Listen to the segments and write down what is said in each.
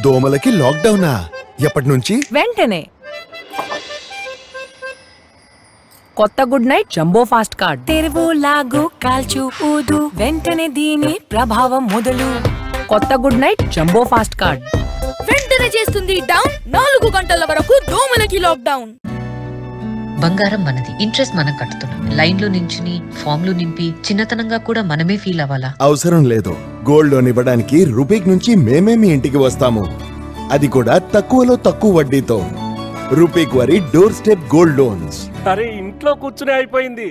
దోమలకి లాక్డౌనా ఎప్పటి నుంచి వెంటనే కొత్త good night jumbo fast card తెరువు లాగు కాల్చు ఊదు వెంటనే దీని ప్రభావం మొదలు కొత్త good night jumbo fast card వెంటనే చేస్తుంది డౌన్ నాలుగు గంటల వరకు దోమలకి లాక్డౌన్ బంగారం మనది ఇంట్రెస్ట్ మనం కట్టుతున్నాం లైన్లో నించుని ఫామ్లు నింపి చిన్నతనంగా కూడా మనమే ఫీల్ అవ్వాలా అవసరం లేదు గోల్డ్ లోన్ ఇవ్వడానికి రూపీక్ నుంచి మేమే మీ ఇంటికి వస్తాము అది కూడా తక్కువలో తక్కువ వడ్డీతో రూపీక్ వారి డోర్ స్టెప్ గోల్డ్ లోన్స్ అరే ఇంట్లో కూర్చునే అయిపోయింది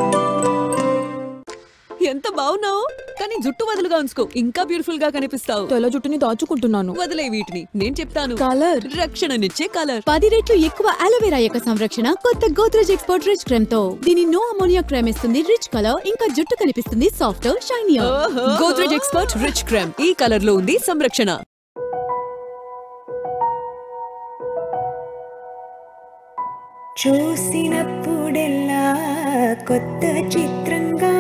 ఎంత బాగున్నావు కానీ జుట్టు వదులుగా ఉంచుకో ఇంకా బ్యూటిఫుల్ గా కనిపిస్తావు తెల్ల జుట్టుని దాచుకుంటున్నాను వదిలే వీటిని నేను చెప్తాను కలర్ రక్షణనిచ్చే కలర్ పది రెట్లు ఎక్కువ అలోవెరా యొక్క సంరక్షణ కొత్త గోద్రెజ్ ఎక్స్పర్ట్ రిచ్ క్రీమ్ తో దీని నో అమోనియా క్రీమ్ ఇస్తుంది రిచ్ కలర్ ఇంకా జుట్టు కనిపిస్తుంది soft shinier Godrej expert rich cream ఈ కలర్ లో ఉంది సంరక్షణ చూసినప్పుడెల్లా కొత్త చిత్రంగా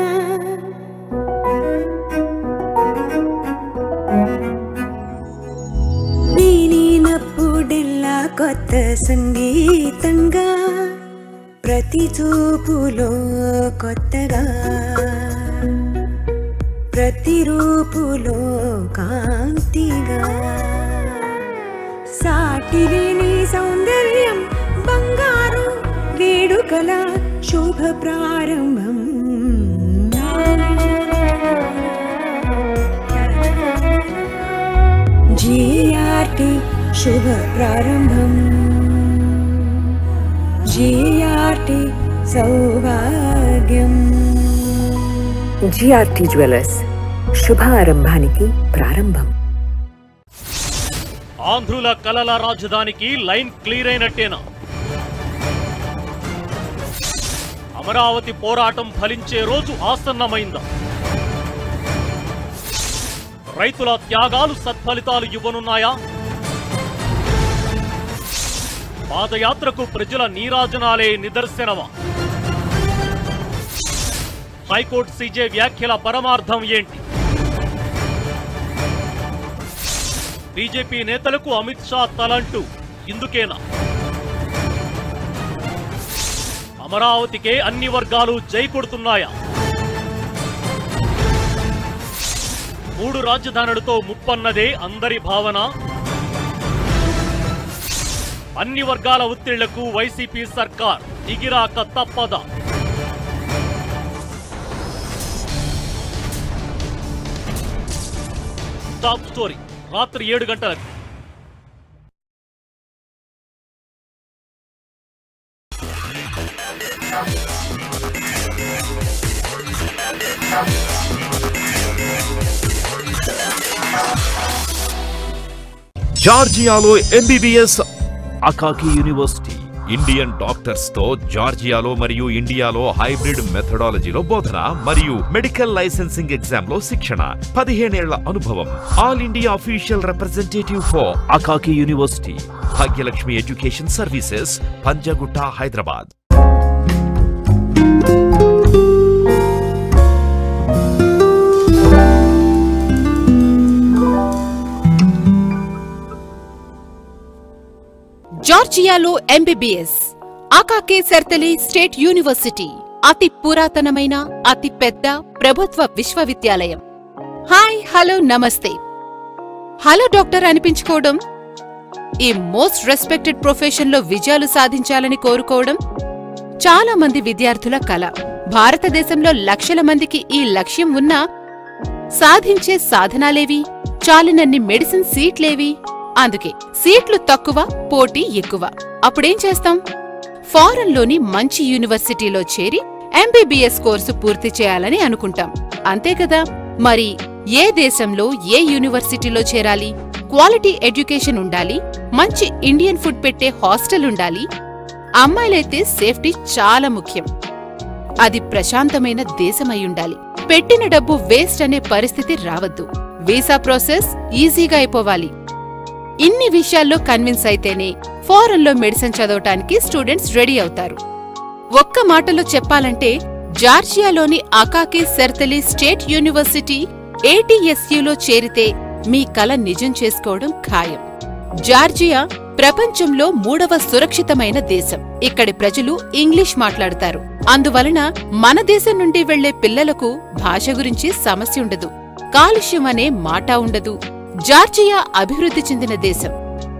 వినినప్పుడెల్లా కొత్త సంగీతంగా ప్రతి చూపులో కొత్తగా ప్రతి రూపులో కాంతిగా సాటిలేని సౌందర్యం బంగారు వేడుకల శుభ ప్రారంభం జిఆర్టి శుభ ప్రారంభం జిఆర్టి సౌభాగ్యం జిఆర్టీ జ్యువెలర్స్ శుభ ఆరంభానికి ప్రారంభం ఆంధ్రుల కలల రాజధానికి లైన్ క్లియర్ అయినట్టేనా అమరావతి పోరాటం ఫలించే రోజు ఆసన్నమైందా రైతుల త్యాగాలు సత్ఫలితాలు ఇవ్వనున్నాయా పాదయాత్రకు ప్రజల నీరాజనాలే నిదర్శనమా హైకోర్టు సీజే వ్యాఖ్యల పరమార్థం ఏంటి బీజేపీ నేతలకు అమిత్ షా తలంటూ ఇందుకేనా అమరావతికే అన్ని వర్గాలు జై కొడుతున్నాయా మూడు రాజధానులతో ముప్పన్నదే అందరి భావన అన్ని వర్గాల ఒత్తిళ్లకు వైసీపీ సర్కార్ దిగిరాక తప్పదా టాప్ స్టోరీ రాత్రి ఏడు గంటలకు జార్జియాలో MBBS Akaki university Indian doctors తో జార్జియాలో మరియు ఇండియాలో హైబ్రిడ్ మెథడాలజీలో బోధన మరియు మెడికల్ లైసెన్సింగ్ ఎగ్జామ్ లో శిక్షణ పదిహేనేళ్ల అనుభవం all India official representative for Akaki university Bhagyalakshmi education services Panjagutta Hyderabad జార్జియాలో MBBS Akaki Tsereteli state university అతి పురాతనమైన అతి పెద్ద ప్రభుత్వ విశ్వవిద్యాలయం హాయ్ హలో నమస్తే హలో డాక్టర్ అనిపించుకోవడం ఈ మోస్ట్ రెస్పెక్టెడ్ ప్రొఫెషన్ లో విజయాలు సాధించాలని కోరుకోవడం చాలా మంది విద్యార్థుల కల భారతదేశంలో లక్షల మందికి ఈ లక్ష్యం ఉన్నా సాధించే సాధనాలేవి చాలినన్ని మెడిసిన్ సీట్లేవి అందుకే సీట్లు తక్కువ పోటీ ఎక్కువ అప్పుడేం చేస్తాం ఫారెన్లోని మంచి యూనివర్సిటీలో చేరి ఎంబీబీఎస్ కోర్సు పూర్తి చేయాలని అనుకుంటాం అంతే కదా మరి ఏ దేశంలో ఏ యూనివర్సిటీలో చేరాలి క్వాలిటీ ఎడ్యుకేషన్ ఉండాలి మంచి ఇండియన్ ఫుడ్ పెట్టే హాస్టల్ ఉండాలి అమ్మాయిలైతే సేఫ్టీ చాలా ముఖ్యం అది ప్రశాంతమైన దేశమై ఉండాలి పెట్టిన డబ్బు వేస్ట్ అనే పరిస్థితి రావద్దు వీసా ప్రాసెస్ ఈజీగా అయిపోవాలి ఇన్ని విషయాల్లో కన్విన్స్ అయితేనే ఫారెన్లో మెడిసిన్ చదవటానికి స్టూడెంట్స్ రెడీ అవుతారు ఒక్క మాటలో చెప్పాలంటే జార్జియాలోని అకాకి సెర్తలి స్టేట్ యూనివర్సిటీ ఏటీఎస్యూలో చేరితే మీ కల నిజం చేసుకోవడం ఖాయం జార్జియా ప్రపంచంలో మూడవ సురక్షితమైన దేశం ఇక్కడి ప్రజలు ఇంగ్లీష్ మాట్లాడతారు అందువలన మన దేశం నుండి వెళ్లే పిల్లలకు భాష గురించి సమస్య ఉండదు కాలుష్యం అనే మాట ఉండదు జార్జియా అభివృద్ధి చెందిన దేశం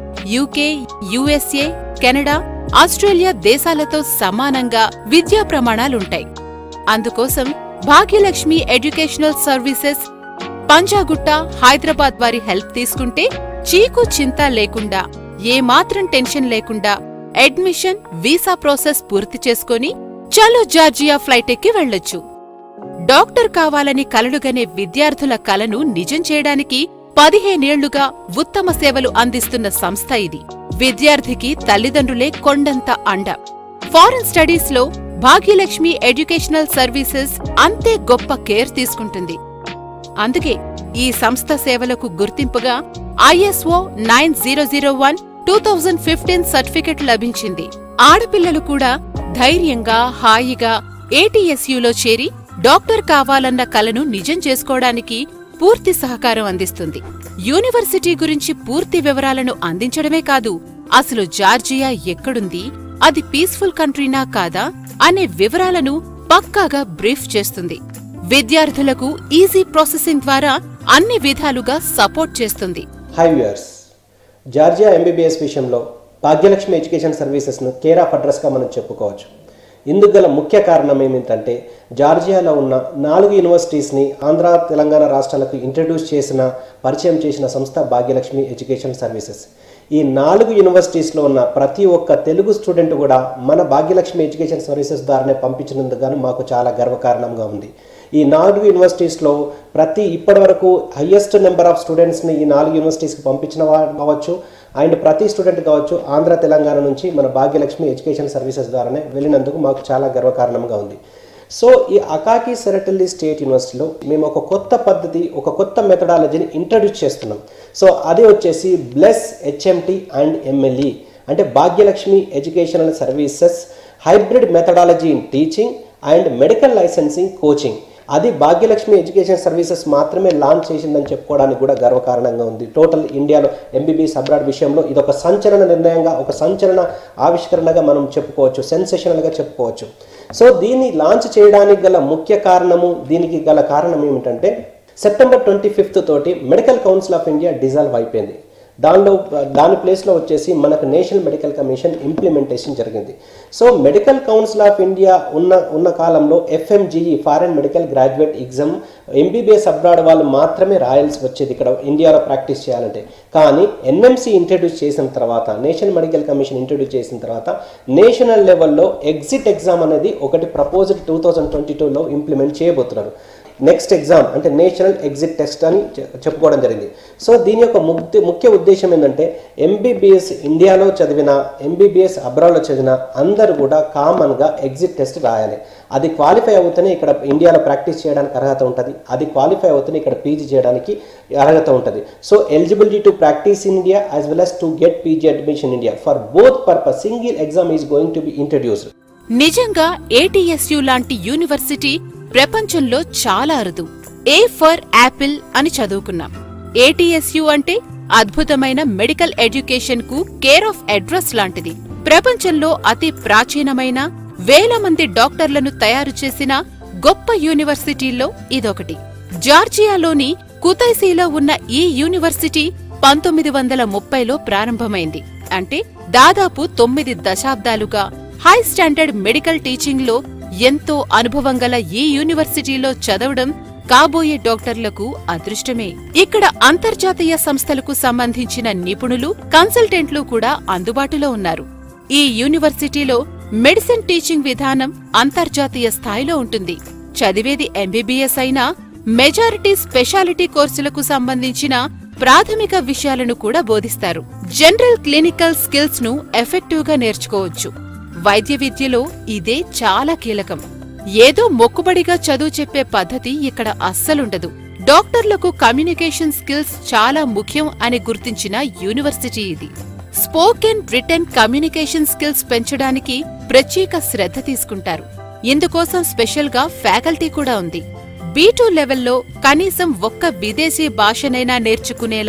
యూకే యుఎస్ఏ కెనడా ఆస్ట్రేలియా దేశాలతో సమానంగా విద్యా ప్రమాణాలుంటాయి అందుకోసం భాగ్యలక్ష్మి ఎడ్యుకేషనల్ సర్వీసెస్ పంజాగుట్ట హైదరాబాద్ వారి హెల్ప్ తీసుకుంటే చీకు చింత లేకుండా ఏమాత్రం టెన్షన్ లేకుండా అడ్మిషన్ వీసా ప్రాసెస్ పూర్తి చేసుకొని చలో జార్జియా ఫ్లైట్ ఎక్కి వెళ్ళొచ్చు డాక్టర్ కావాలని కలలుగనే విద్యార్థుల కలను నిజం చేయడానికి పదిహేనేళ్లుగా ఉత్తమ సేవలు అందిస్తున్న సంస్థ ఇది విద్యార్థికి తల్లిదండ్రులే కొండంత అండ ఫారెన్ స్టడీస్ లో భాగ్యలక్ష్మి ఎడ్యుకేషనల్ సర్వీసెస్ అంతే గొప్ప కేర్ తీసుకుంటుంది అందుకే ఈ సంస్థ సేవలకు గుర్తింపుగా ISO nine zero zero one two thousand fifteen certificate లభించింది ఆడపిల్లలు కూడా ధైర్యంగా హాయిగా ఏటీఎస్యూలో చేరి డాక్టర్ కావాలన్న కలను నిజం చేసుకోవడానికి పూర్తి సహకారం అందిస్తుంది యూనివర్సిటీ గురించి పూర్తి వివరాలను అందించడమే కాదు అసలు జార్జియా ఎక్కడుంది అది పీస్ఫుల్ కంట్రీనా కాదా అనే వివరాలను పక్కాగా బ్రీఫ్ చేస్తుంది విద్యార్థులకు ఈజీ ప్రాసెసింగ్ ద్వారా అన్ని విధాలుగా సపోర్ట్ చేస్తుంది హాయ్ వ్యూయర్స్ జార్జియా ఎంబీబీఎస్ విషయంలో భాగ్యలక్ష్మి ఎడ్యుకేషన్ సర్వీసెస్ను కేర్ ఆఫ్ అడ్రస్గా మనం చెప్పుకోవచ్చు ఇందుకు గల ముఖ్య కారణం ఏమిటంటే జార్జియాలో ఉన్న నాలుగు యూనివర్సిటీస్ని ఆంధ్ర తెలంగాణ రాష్ట్రాలకు ఇంట్రడ్యూస్ చేసిన పరిచయం చేసిన సంస్థ భాగ్యలక్ష్మి ఎడ్యుకేషన్ సర్వీసెస్ ఈ నాలుగు యూనివర్సిటీస్లో ఉన్న ప్రతి ఒక్క తెలుగు స్టూడెంట్ కూడా మన భాగ్యలక్ష్మి ఎడ్యుకేషన్ సర్వీసెస్ ద్వారానే పంపించినందుకు గాను మాకు చాలా గర్వకారణంగా ఉంది ఈ నాలుగు యూనివర్సిటీస్లో ప్రతి ఇప్పటి వరకు హయ్యెస్ట్ నెంబర్ ఆఫ్ స్టూడెంట్స్ని ఈ నాలుగు యూనివర్సిటీస్కి పంపించిన వా- కావచ్చు అండ్ ప్రతి స్టూడెంట్ కావచ్చు ఆంధ్ర తెలంగాణ నుంచి మన భాగ్యలక్ష్మి ఎడ్యుకేషన్ సర్వీసెస్ ద్వారానే వెళ్ళినందుకు మాకు చాలా గర్వకారణంగా ఉంది సో ఈ అకాకి సెరటల్లి స్టేట్ యూనివర్సిటీలో మేము ఒక కొత్త పద్ధతి ఒక కొత్త మెథడాలజీని ఇంట్రడ్యూస్ చేస్తున్నాం సో అది వచ్చేసి బ్లెస్ హెచ్ఎంటి అండ్ ఎంఎల్ఈ అంటే Bhagyalakshmi educational services hybrid methodology in teaching and medical licensing coaching అది భాగ్యలక్ష్మి ఎడ్యుకేషన్ సర్వీసెస్ మాత్రమే లాంచ్ చేసిందని చెప్పుకోవడానికి కూడా గర్వకారణంగా ఉంది టోటల్ ఇండియాలో ఎంబీబీఎస్ అబ్రాడ్ విషయంలో ఇది ఒక సంచలన నిర్ణయంగా ఒక సంచలన ఆవిష్కరణగా మనం చెప్పుకోవచ్చు సెన్సేషనల్గా చెప్పుకోవచ్చు సో దీన్ని లాంచ్ చేయడానికి గల ముఖ్య కారణము దీనికి గల కారణం ఏమిటంటే సెప్టెంబర్ ట్వంటీ ఫిఫ్త్ తోటి medical council of India dissolve అయిపోయింది దానిలో దాని ప్లేస్లో వచ్చేసి మనకు నేషనల్ మెడికల్ కమిషన్ ఇంప్లిమెంటేషన్ జరిగింది so medical council of India ఉన్న ఉన్న కాలంలో FMGE foreign medical graduate exam MBBS abroad వాళ్ళు మాత్రమే రాయాల్సి వచ్చేది ఇక్కడ ఇండియాలో ప్రాక్టీస్ చేయాలంటే కానీ ఎన్ఎంసీ ఇంట్రడ్యూస్ చేసిన తర్వాత నేషనల్ మెడికల్ కమిషన్ ఇంట్రడ్యూస్ చేసిన తర్వాత నేషనల్ లెవెల్లో ఎగ్జిట్ ఎగ్జామ్ అనేది ఒకటి ప్రపోజల్ టూ థౌజండ్ ట్వంటీ టూలో ఇంప్లిమెంట్ చేయబోతున్నారు నెక్స్ట్ ఎగ్జామ్ అంటే నేషనల్ ఎగ్జిట్ టెస్ట్ అని చె- చెప్పుకోవడం జరిగింది సో దీని యొక్క ముఖ్య ముఖ్య ఉద్దేశం ఏంటంటే ఎంబీబీఎస్ ఇండియాలో చదివిన ఎంబీబీఎస్ అబ్రాడ్లో చదివిన అందరూ కూడా కామన్గా ఎగ్జిట్ టెస్ట్ రాయాలి అది క్వాలిఫై అవుతేనే ఇక్కడ ఇండియాలో ప్రాక్టీస్ చేయడానికి అర్హత ఉంటుంది అది క్వాలిఫై అవుతేనే ఇక్కడ పీజీ చేయడానికి అర్హత ఉంటుంది so eligibility to practice in India as well as to get PG admission India for both purpose single exam is going to be introduced నిజంగా ఏటీఎస్యు లాంటి యూనివర్సిటీ ప్రపంచంలో చాలా అరుదు ఏ ఫర్ యాపిల్ అని చదువుకున్నాం ఏటీఎస్యు అంటే అద్భుతమైన మెడికల్ ఎడ్యుకేషన్ కు కేర్ ఆఫ్ అడ్రస్ లాంటిది ప్రపంచంలో అతి ప్రాచీనమైన వేల మంది డాక్టర్లను తయారు చేసిన గొప్ప యూనివర్సిటీల్లో ఇదొకటి జార్జియాలోని కుతైసీలో ఉన్న ఈ యూనివర్సిటీ పంతొమ్మిది వందల ముప్పైలో ప్రారంభమైంది అంటే దాదాపు తొమ్మిది దశాబ్దాలుగా హై స్టాండర్డ్ మెడికల్ టీచింగ్లో ఎంతో అనుభవం గల ఈ యూనివర్సిటీలో చదవడం కాబోయే డాక్టర్లకు అదృష్టమే ఇక్కడ అంతర్జాతీయ సంస్థలకు సంబంధించిన నిపుణులు కన్సల్టెంట్లు కూడా అందుబాటులో ఉన్నారు ఈ యూనివర్సిటీలో మెడిసిన్ టీచింగ్ విధానం అంతర్జాతీయ స్థాయిలో ఉంటుంది చదివేది ఎంబీబీఎస్ అయినా మెజారిటీ స్పెషాలిటీ కోర్సులకు సంబంధించిన ప్రాథమిక విషయాలను కూడా బోధిస్తారు జనరల్ క్లినికల్ స్కిల్స్ ను ఎఫెక్టివ్ గా నేర్చుకోవచ్చు వైద్య విద్యలో ఇదే చాలా కీలకం ఏదో మొక్కుబడిగా చదువు చెప్పే పద్ధతి ఇక్కడ అస్సలుండదు డాక్టర్లకు కమ్యూనికేషన్ స్కిల్స్ చాలా ముఖ్యం అని గుర్తించిన యూనివర్సిటీ ఇది స్పోకెన్ రిటర్న్ కమ్యూనికేషన్ స్కిల్స్ పెంచడానికి ప్రత్యేక శ్రద్ధ తీసుకుంటారు ఇందుకోసం స్పెషల్ గా ఫ్యాకల్టీ కూడా ఉంది బీటూ లెవెల్లో కనీసం ఒక్క విదేశీ భాషనైనా నేర్చుకునేలా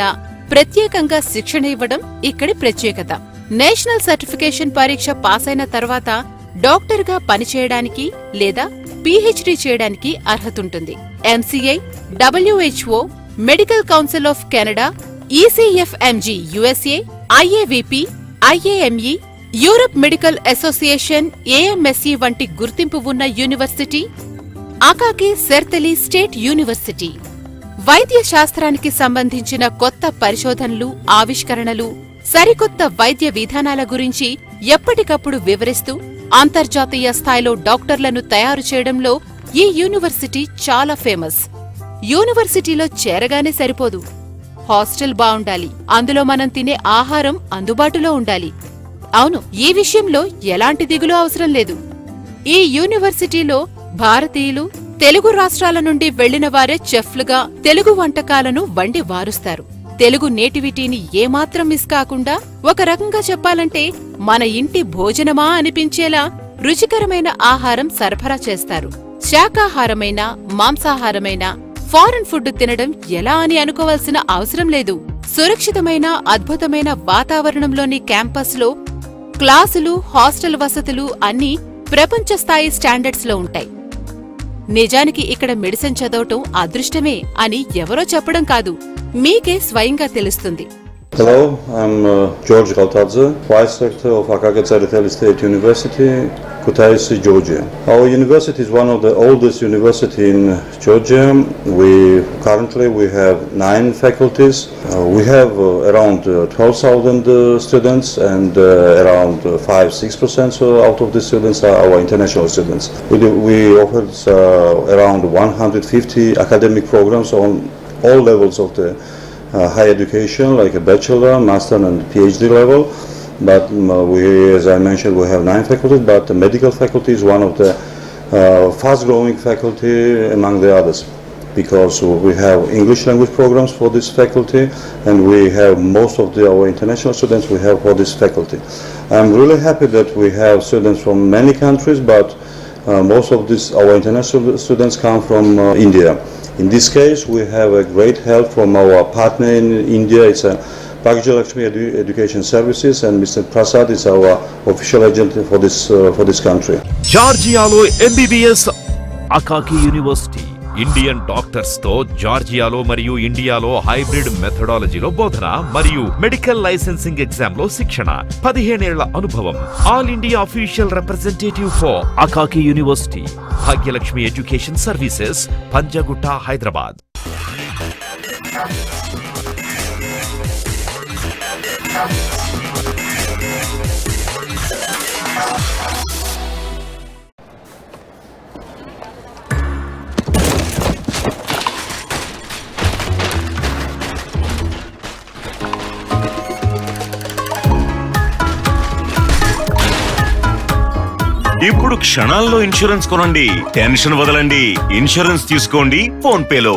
ప్రత్యేకంగా శిక్షణ ఇవ్వడం ఇక్కడి ప్రత్యేకత నేషనల్ సర్టిఫికేషన్ పరీక్ష పాస్ అయిన తర్వాత డాక్టర్గా పనిచేయడానికి లేదా పీహెచ్డీ చేయడానికి అర్హతుంటుంది MCI WHO medical council of Canada ECFMG USA IAVP IAME Europe medical association AMSE వంటి గుర్తింపు ఉన్న university Akaki Tsereteli state university వైద్య శాస్త్రానికి సంబంధించిన కొత్త పరిశోధనలు ఆవిష్కరణలు సరికొత్త వైద్య విధానాల గురించి ఎప్పటికప్పుడు వివరిస్తూ అంతర్జాతీయ స్థాయిలో డాక్టర్లను తయారు చేయడంలో ఈ యూనివర్సిటీ చాలా ఫేమస్ యూనివర్సిటీలో చేరగానే సరిపోదు హాస్టల్ బావుండాలి అందులో మనం తినే ఆహారం అందుబాటులో ఉండాలి అవును ఈ విషయంలో ఎలాంటి దిగులు అవసరం లేదు ఈ యూనివర్సిటీలో భారతీయులు తెలుగు రాష్ట్రాల నుండి వెళ్లిన వారే చెఫ్లుగా తెలుగు వంటకాలను వండి వారుస్తారు తెలుగు నేటివిటీని ఏమాత్రం మిస్ కాకుండా ఒక రకంగా చెప్పాలంటే మన ఇంటి భోజనమా అనిపించేలా రుచికరమైన ఆహారం సరఫరా చేస్తారు శాకాహారమైన మాంసాహారమైన ఫారెన్ ఫుడ్ తినడం ఎలా అని అనుకోవాల్సిన అవసరం లేదు సురక్షితమైన అద్భుతమైన వాతావరణంలోని క్యాంపస్లో క్లాసులు హాస్టల్ వసతులు అన్నీ ప్రపంచ స్థాయి స్టాండర్డ్స్ లో ఉంటాయి నిజానికి ఇక్కడ మెడిసిన్ చదవటం అదృష్టమే అని ఎవరో చెప్పడం కాదు మీకే స్వయంగా తెలుస్తుంది Hello, I'm uh, George Galtadze, Vice Rector of Akaka Tsariteli State University, Kutaisi, Georgia. Our university is one of the oldest university in Georgia. We currently we have nine faculties. Uh, we have uh, around uh, 12,000 uh, students, and uh, around uh, five six percent so out of the students are our international students. We do, we offer uh, around 150 academic programs on all levels of the uh, higher education, like a bachelor, master, and PhD level. But um, uh, we, as I mentioned, we have nine faculties, but the medical faculty is one of the uh, fast-growing faculty among the others because we have English language programs for this faculty and we have most of the, our international students we have for this faculty. I'm really happy that we have students from many countries but uh, most of this, our international students come from uh, India. In this case, we have a great help from our partner in India. It's a Bhagya Lakshmi Edu- Education Services, and Mr. Prasad is our official agent for this uh, for this country. జార్జియాలో MBBS Akaki university Indian doctors తో జార్జియాలో మరియు ఇండియాలో hybrid మెథడాలజీలో బోధన మరియు medical licensing exam లో శిక్షణ పదిహేనేళ్ల అనుభవం all India official representative for Akaki university Bhagyalakshmi education services Panjagutta Hyderabad ఇప్పుడు క్షణాల్లో ఇన్సూరెన్స్ కొనండి టెన్షన్ వదలండి ఇన్సూరెన్స్ తీసుకోండి ఫోన్ పేలో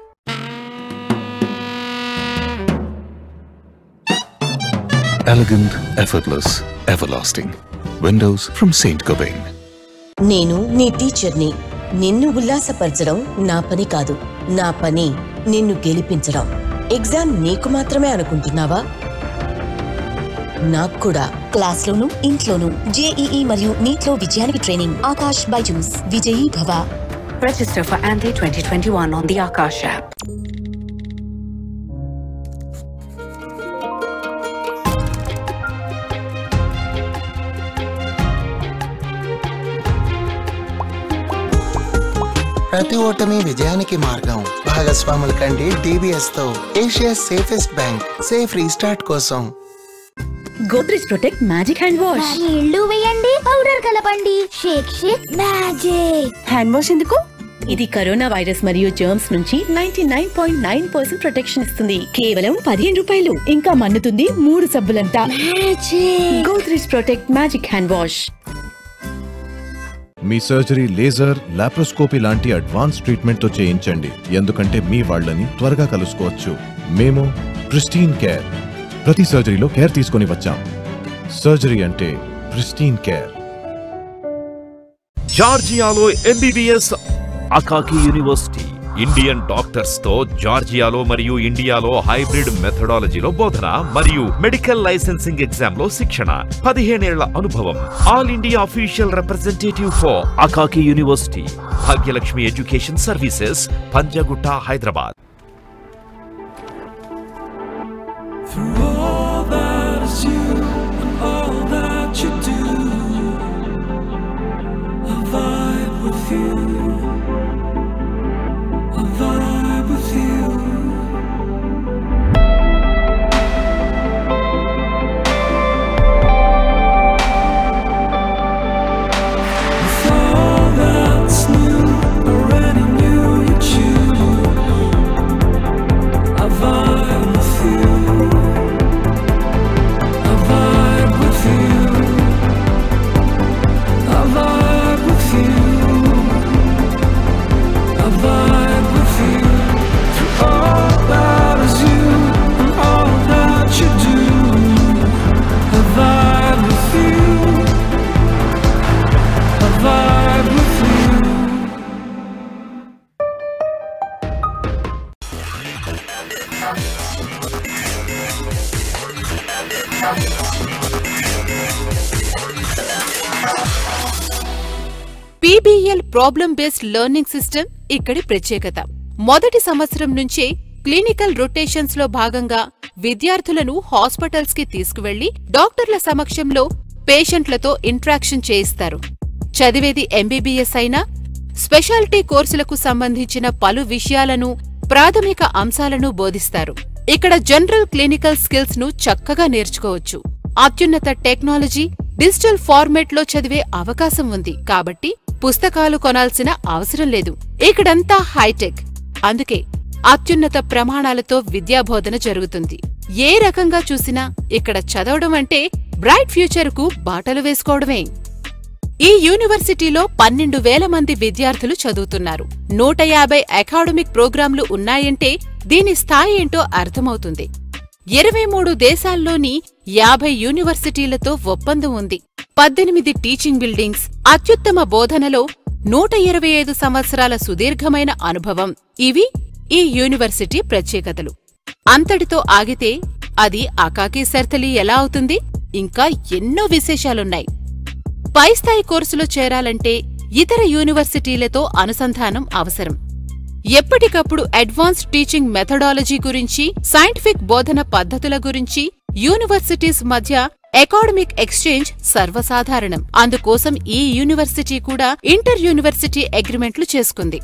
Elegant, effortless, everlasting. Windows from Saint Gobain. నేను నీ టీచర్ని నిన్ను ఉల్లాసపరచడం నా పని కాదు నా పని నిన్ను గెలిపించడం ఎగ్జామ్ నీకు మాత్రమే అనుకుంటున్నావా నాకు కూడా క్లాస్లోను ఇంట్లోను జేఈఈ మరియు నీట్లో విజయానికి ట్రైనింగ్ ఆకాష్ బైజూస్ విజయీ భవ Register for ANTE 2021 on the Akash app. ప్రతి ఓటమి విజయానికి మార్గం భాగస్వాముల కండి డిబిఎస్ తో Asia safest bank safe restart కోసం Godrej protect magic hand wash నీళ్లు వేయండి పౌడర్ కలపండి shake shake magic hand wash ఎందుకు ఇది కరోనా వైరస్ మరియు జర్మ్స్ నుంచి ninety nine point nine percent protection ఇస్తుంది కేవలం పదిహేను రూపాయలు ఇంకా మన్నుతుంది మూడు సబ్బులంట Godrej protect magic hand wash మీ సర్జరీ లేజర్ లాప్రోస్కోపీ లాంటి అడ్వాన్స్ ట్రీట్మెంట్తో చేయించండి ఎందుకంటే మీ వాళ్ళని త్వరగా కలుసుకోవచ్చు మేము ప్రిస్టీన్ కేర్ ప్రతి సర్జరీలో కేర్ తీసుకొని వచ్చాం సర్జరీ అంటే ప్రిస్టీన్ కేర్ జార్జియాలో MBBS Akaki university Indian doctors తో జార్జియాలో మరియు ఇండియాలో హైబ్రిడ్ మెథడాలజీలో బోధన మరియు మెడికల్ లైసెన్సింగ్ ఎగ్జామ్ లో శిక్షణ పదిహేనేళ్ల అనుభవం all India official representative for Akaki university Bhagyalakshmi education services Panjagutta Hyderabad Through all that is you and all that you do, I vibe with you. I vibe with you. With all that's new, already knew you choose. I vibe with you. I vibe with you. I vibe with you. I vibe with you. Through all that is you and all that you do. I vibe with you. I vibe with you. PBL problem based learning system ఇక్కడి ప్రత్యేకత మొదటి సంవత్సరం నుంచే clinical rotations లో భాగంగా విద్యార్థులను hospitals కి తీసుకువెళ్లి డాక్టర్ల సమక్షంలో పేషెంట్లతో ఇంట్రాక్షన్ చేయిస్తారు చదివేది ఎంబీబీఎస్ అయినా స్పెషాలిటీ కోర్సులకు సంబంధించిన పలు విషయాలను ప్రాథమిక అంశాలను బోధిస్తారు ఇక్కడ జనరల్ క్లినికల్ స్కిల్స్ ను చక్కగా నేర్చుకోవచ్చు అత్యున్నత టెక్నాలజీ డిజిటల్ ఫార్మేట్ లో చదివే అవకాశం ఉంది కాబట్టి పుస్తకాలు కొనాల్సిన అవసరం లేదు ఇక్కడంతా హైటెక్ అందుకే అత్యున్నత ప్రమాణాలతో విద్యాబోధన జరుగుతుంది ఏ రకంగా చూసినా ఇక్కడ చదవడం అంటే బ్రైట్ ఫ్యూచర్ కు బాటలు వేసుకోవడమే ఈ యూనివర్సిటీలో పన్నెండు వేల మంది విద్యార్థులు చదువుతున్నారు నూట యాభై అకాడమిక్ ప్రోగ్రాంలు ఉన్నాయంటే దీని స్థాయి ఏంటో అర్థమవుతుంది ఇరవై మూడు దేశాల్లోని యాభై యూనివర్సిటీలతో ఒప్పందం ఉంది పద్దెనిమిది టీచింగ్ బిల్డింగ్స్ అత్యుత్తమ బోధనలో నూట ఇరవై ఐదు సంవత్సరాల సుదీర్ఘమైన అనుభవం ఇవి ఈ యూనివర్సిటీ ప్రత్యేకతలు అంతటితో ఆగితే అది అకాకి సర్తలి ఎలా అవుతుంది ఇంకా ఎన్నో విశేషాలున్నాయి పై స్థాయి కోర్సులో చేరాలంటే ఇతర యూనివర్సిటీలతో అనుసంధానం అవసరం ఎప్పటికప్పుడు అడ్వాన్స్డ్ టీచింగ్ మెథడాలజీ గురించి సైంటిఫిక్ బోధన పద్ధతుల గురించి యూనివర్సిటీస్ మధ్య అకాడమిక్ ఎక్స్చేంజ్ సర్వసాధారణం అందుకోసం ఈ యూనివర్సిటీ కూడా ఇంటర్ యూనివర్సిటీ అగ్రిమెంట్లు చేసుకుంది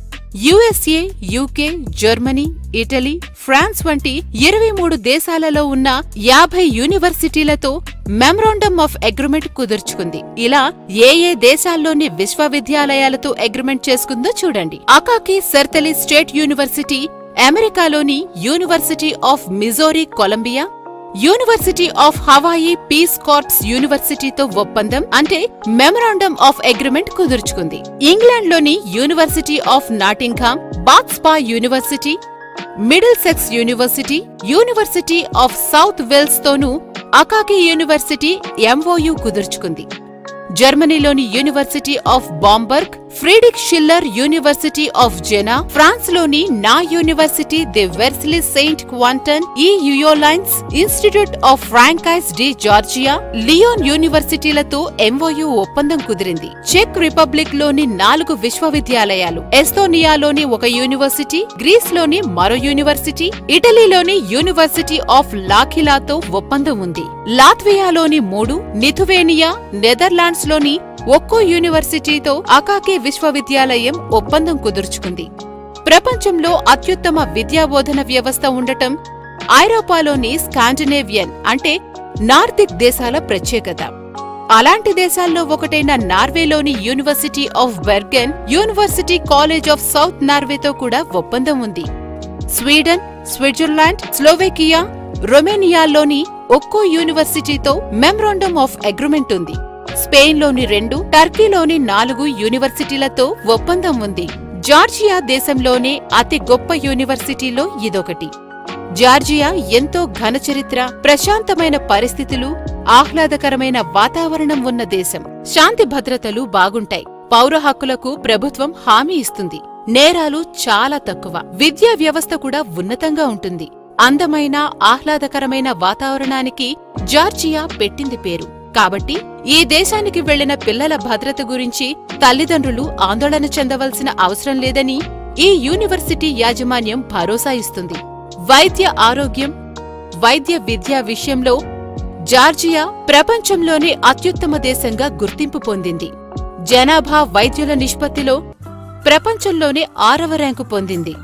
USA UK Germany Italy France వంటి ఇరవై మూడు దేశాలలో ఉన్న యాభై యూనివర్సిటీలతో మెమరాండమ్ ఆఫ్ అగ్రిమెంట్ కుదుర్చుకుంది ఇలా ఏ ఏ దేశాల్లోని విశ్వవిద్యాలయాలతో అగ్రిమెంట్ చేసుకుందో చూడండి అకాకి సెర్తలి స్టేట్ యూనివర్సిటీ అమెరికాలోని University of Missouri Columbia University of Hawaii Peace Corps యూనివర్సిటీతో ఒప్పందం అంటే మెమరాండమ్ ఆఫ్ అగ్రిమెంట్ కుదుర్చుకుంది ఇంగ్లాండ్లోని University of Nottingham Bath Spa University Middlesex University University of South Wales తోనూ అకాకి యూనివర్సిటీ ఎంఓయు కుదుర్చుకుంది జర్మనీలోని University of బాంబర్గ్ Friedrich Schiller University of Jena France లోని నా University de Versailles Saint Quentin en Yvelines Institute of Francais de Georgia Lyon యూనివర్సిటీలతో MOU ఒప్పందం కుదిరింది check republic లోని నాలుగు విశ్వవిద్యాలయాలు ఎస్తోనియాలోని ఒక యూనివర్సిటీ గ్రీస్ లోని మరో యూనివర్సిటీ ఇటలీలోని యూనివర్సిటీ ఆఫ్ లాఖిలాతో ఒప్పందం ఉంది లాత్వియాలోని మూడు నిథువేనియా నెదర్లాండ్స్ లోని ఒక్కో యూనివర్సిటీతో అకాకే విశ్వవిద్యాలయం ఒప్పందం కుదుర్చుకుంది ప్రపంచంలో అత్యుత్తమ విద్యాబోధన వ్యవస్థ ఉండటం ఐరోపాలోని స్కాండినేవియన్ అంటే నార్దిక్ దేశాల ప్రత్యేకత అలాంటి దేశాల్లో ఒకటైన నార్వేలోని University of Bergen University College of South నార్వేతో కూడా ఒప్పందం ఉంది స్వీడన్ స్విట్జర్లాండ్ స్లోవేకియా రొమేనియాలోని ఒక్కో యూనివర్సిటీతో మెమరాండమ్ ఆఫ్ అగ్రిమెంట్ ఉంది స్పెయిన్లోని రెండు టర్కీలోని నాలుగు యూనివర్సిటీలతో ఒప్పందం ఉంది జార్జియా దేశంలోనే అతి గొప్ప యూనివర్సిటీలో ఇదొకటి జార్జియా ఎంతో ఘన చరిత్ర ప్రశాంతమైన పరిస్థితులు ఆహ్లాదకరమైన వాతావరణం ఉన్న దేశం శాంతి భద్రతలు బాగుంటాయి పౌర హక్కులకు ప్రభుత్వం హామీ ఇస్తుంది నేరాలు చాలా తక్కువ విద్యా వ్యవస్థ కూడా ఉన్నతంగా ఉంటుంది అందమైన ఆహ్లాదకరమైన వాతావరణానికి జార్జియా పెట్టింది పేరు కాబట్టి ఈ దేశానికి వెళ్లిన పిల్లల భద్రత గురించి తల్లిదండ్రులు ఆందోళన చెందవలసిన అవసరం లేదని ఈ యూనివర్సిటీ యాజమాన్యం భరోసా ఇస్తుంది వైద్య ఆరోగ్యం వైద్య విద్యా విషయంలో జార్జియా ప్రపంచంలోనే అత్యుత్తమ దేశంగా గుర్తింపు పొందింది జనాభా వైద్యుల నిష్పత్తిలో ప్రపంచంలోనే ఆరవ ర్యాంకు పొందింది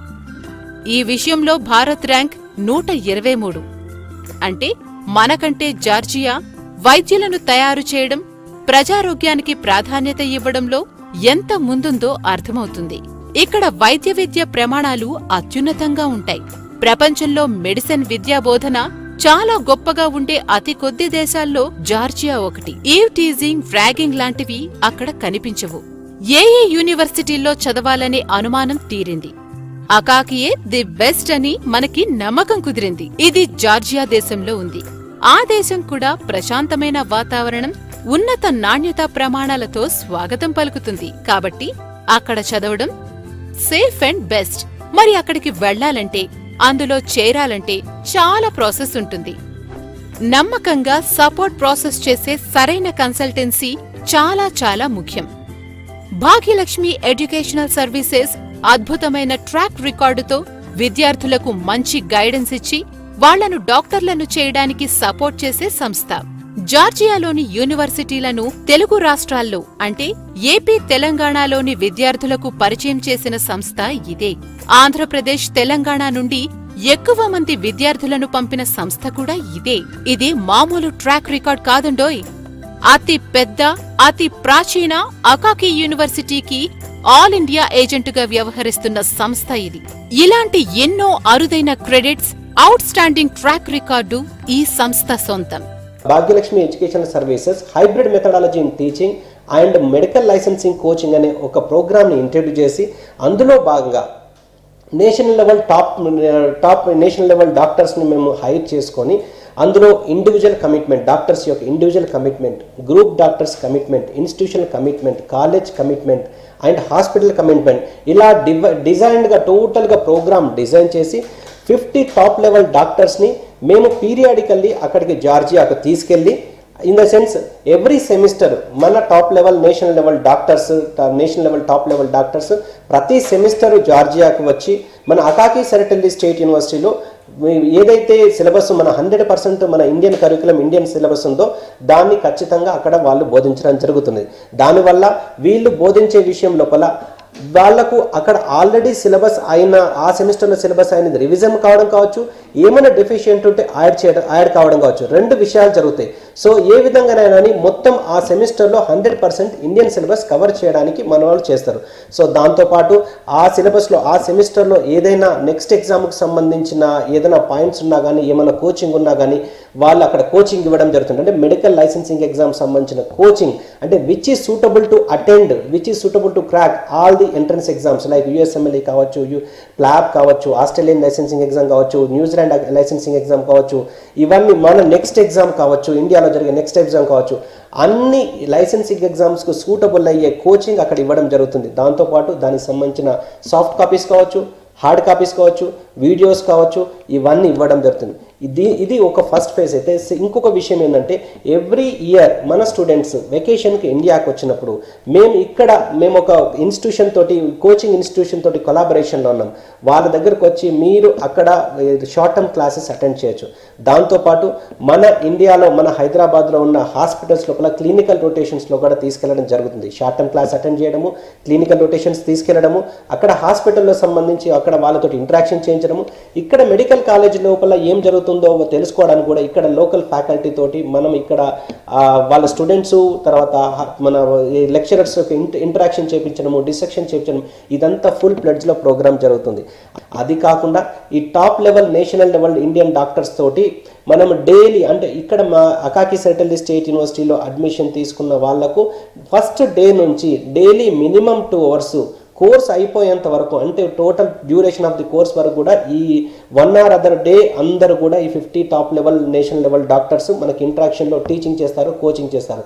ఈ విషయంలో భారత్ ర్యాంక్ నూట ఇరవై మూడు అంటే మనకంటే జార్జియా వైద్యులను తయారు చేయడం ప్రజారోగ్యానికి ప్రాధాన్యత ఇవ్వడంలో ఎంత ముందుందో అర్థమవుతుంది ఇక్కడ వైద్య విద్య ప్రమాణాలు అత్యున్నతంగా ఉంటాయి ప్రపంచంలో మెడిసిన్ విద్యా బోధన చాలా గొప్పగా ఉండే అతి కొద్ది దేశాల్లో జార్జియా ఒకటి ఈవ్ టీజింగ్ ఫ్రాగింగ్ లాంటివి అక్కడ కనిపించవు ఏ ఏ యూనివర్సిటీల్లో చదవాలనే అనుమానం తీరింది అకాకియే ది బెస్ట్ అని మనకి నమ్మకం కుదిరింది ఇది జార్జియా దేశంలో ఉంది ఆ దేశం కూడా ప్రశాంతమైన వాతావరణం ఉన్నత నాణ్యతా ప్రమాణాలతో స్వాగతం పలుకుతుంది కాబట్టి అక్కడ చదవడం సేఫ్ అండ్ బెస్ట్ మరి అక్కడికి వెళ్ళాలంటే అందులో చేరాలంటే చాలా ప్రాసెస్ ఉంటుంది నమ్మకంగా సపోర్ట్ ప్రాసెస్ చేసే సరైన కన్సల్టెన్సీ చాలా చాలా ముఖ్యం భాగ్యలక్ష్మి ఎడ్యుకేషనల్ సర్వీసెస్ అద్భుతమైన ట్రాక్ రికార్డుతో విద్యార్థులకు మంచి గైడెన్స్ ఇచ్చి వాళ్లను డాక్టర్లను చేయడానికి సపోర్ట్ చేసే సంస్థ జార్జియాలోని యూనివర్సిటీలను తెలుగు రాష్ట్రాల్లో అంటే ఏపీ తెలంగాణలోని విద్యార్థులకు పరిచయం చేసిన సంస్థ ఇదే ఆంధ్రప్రదేశ్ తెలంగాణ నుండి ఎక్కువ మంది విద్యార్థులను పంపిన సంస్థ కూడా ఇదే ఇది మామూలు ట్రాక్ రికార్డ్ కాదుండోయ్ అతి పెద్ద అతి ప్రాచీన అకాకి యూనివర్సిటీకి ఆల్ ఇండియా ఏజెంటుగా వ్యవహరిస్తున్న సంస్థ ఇది ఇలాంటి ఎన్నో అరుదైన credits outstanding track record ఈ సంస్థ సొంతం Bhagyalakshmi education Services hybrid methodology in teaching and medical licensing coaching అనే ఒక ప్రోగ్రామ్ని ఇంట్రడ్యూస్ చేసి అందులో భాగంగా national level top top national level డాక్టర్స్ని మేము హైర్ చేసుకొని అందులో ఇండివిజువల్ కమిట్మెంట్ డాక్టర్స్ యొక్క individual commitment group doctors commitment institutional commitment college commitment and hospital commitment ఇలా డివ డిజైన్డ్గా టోటల్గా ప్రోగ్రామ్ డిజైన్ చేసి ఫిఫ్టీ టాప్ లెవెల్ డాక్టర్స్ని మేము పీరియాడికల్లీ అక్కడికి జార్జియాకు తీసుకెళ్ళి in the sense every semester మన top level national level doctors national level top level doctors ప్రతి సెమిస్టర్ జార్జియాకు వచ్చి మన అకాకి సెరటల్లి స్టేట్ యూనివర్సిటీలో ఏదైతే సిలబస్ మన హండ్రెడ్ పర్సెంట్ మన ఇండియన్ కరికులం ఇండియన్ సిలబస్ ఉందో దాన్ని ఖచ్చితంగా అక్కడ వాళ్ళు బోధించడం జరుగుతుంది దానివల్ల వీళ్ళు బోధించే విషయం లోపల వాళ్లకు అక్కడ ఆల్రెడీ సిలబస్ అయిన ఆ సెమిస్టర్లో సిలబస్ అయినది రివిజన్ కావడం కావచ్చు ఏమైనా డెఫిషియంట్ ఉంటే యాడ్ చేయడం యాడ్ కావడం కావచ్చు రెండు విషయాలు జరుగుతాయి సో ఏ విధంగానైనా మొత్తం ఆ సెమిస్టర్లో hundred percent Indian syllabus cover చేయడానికి మన వాళ్ళు చేస్తారు సో దాంతోపాటు ఆ సిలబస్లో ఆ సెమిస్టర్లో ఏదైనా నెక్స్ట్ ఎగ్జామ్కి సంబంధించిన ఏదైనా పాయింట్స్ ఉన్నా కానీ ఏమైనా కోచింగ్ ఉన్నా కానీ వాళ్ళు అక్కడ కోచింగ్ ఇవ్వడం జరుగుతుంది అంటే మెడికల్ లైసెన్సింగ్ ఎగ్జామ్ సంబంధించిన కోచింగ్ అంటే which is suitable to attend which is suitable to crack all the entrance exams like USMLE కావచ్చు యు ప్లాబ్ కావచ్చు ఆస్ట్రేలియన్ లైసెన్సింగ్ ఎగ్జామ్ కావచ్చు న్యూజిలాండ్ లైసెన్సింగ్ ఎగ్జామ్ కావచ్చు ఇవన్నీ మన నెక్స్ట్ ఎగ్జామ్ కావచ్చు ఇండియాలో జరిగే నెక్స్ట్ ఎగ్జామ్ కావచ్చు అన్ని లైసెన్సింగ్ ఎగ్జామ్స్కు సూటబుల్ అయ్యే కోచింగ్ అక్కడ ఇవ్వడం జరుగుతుంది దాంతోపాటు దానికి సంబంధించిన సాఫ్ట్ కాపీస్ కావచ్చు హార్డ్ కాపీస్ కావచ్చు వీడియోస్ కావచ్చు ఇవన్నీ ఇవ్వడం జరుగుతుంది ఇది ఇది ఒక ఫస్ట్ ఫేజ్ అయితే ఇంకొక విషయం ఏంటంటే ఎవ్రీ ఇయర్ మన స్టూడెంట్స్ వెకేషన్కి ఇండియాకి వచ్చినప్పుడు మేము ఇక్కడ మేము ఒక ఇన్స్టిట్యూషన్ తోటి కోచింగ్ ఇన్స్టిట్యూషన్ తోటి కొలాబరేషన్లో ఉన్నాం వాళ్ళ దగ్గరకు వచ్చి మీరు అక్కడ షార్ట్ టర్మ్ క్లాసెస్ అటెండ్ చేయొచ్చు దాంతోపాటు మన ఇండియాలో మన హైదరాబాద్లో ఉన్న హాస్పిటల్స్ లోపల క్లినికల్ రొటేషన్స్లో కూడా తీసుకెళ్లడం జరుగుతుంది షార్ట్ టర్మ్ క్లాస్ అటెండ్ చేయడము క్లినికల్ రొటేషన్స్ తీసుకెళ్లడము అక్కడ హాస్పిటల్లో సంబంధించి అక్కడ వాళ్ళతో ఇంటరాక్షన్ చేయించడము ఇక్కడ మెడికల్ కాలేజ్ లోపల ఏం జరుగుతుందో తెలుసుకోవడానికి కూడా ఇక్కడ లోకల్ ఫ్యాకల్టీ తోటి మనం ఇక్కడ వాళ్ళ స్టూడెంట్స్ తర్వాత మన లెక్చరర్స్ ఇంటరాక్షన్ చేయించడము డిసెక్షన్ చేయించడం ఇదంతా ఫుల్ ప్లెడ్జ్లో ప్రోగ్రామ్ జరుగుతుంది అది కాకుండా ఈ top level national level Indian doctors తోటి మనం డైలీ అంటే ఇక్కడ మా అకాకి సెటిల్ స్టేట్ యూనివర్సిటీలో అడ్మిషన్ తీసుకున్న వాళ్లకు ఫస్ట్ డే నుంచి daily minimum two hours course అయిపోయేంత వరకు అంటే total duration of the course వరకు కూడా ఈ వన్ అవర్ అదర్ డే అందరూ కూడా ఈ fifty top level national level doctors మనకి ఇంట్రాక్షన్లో టీచింగ్ చేస్తారు కోచింగ్ చేస్తారు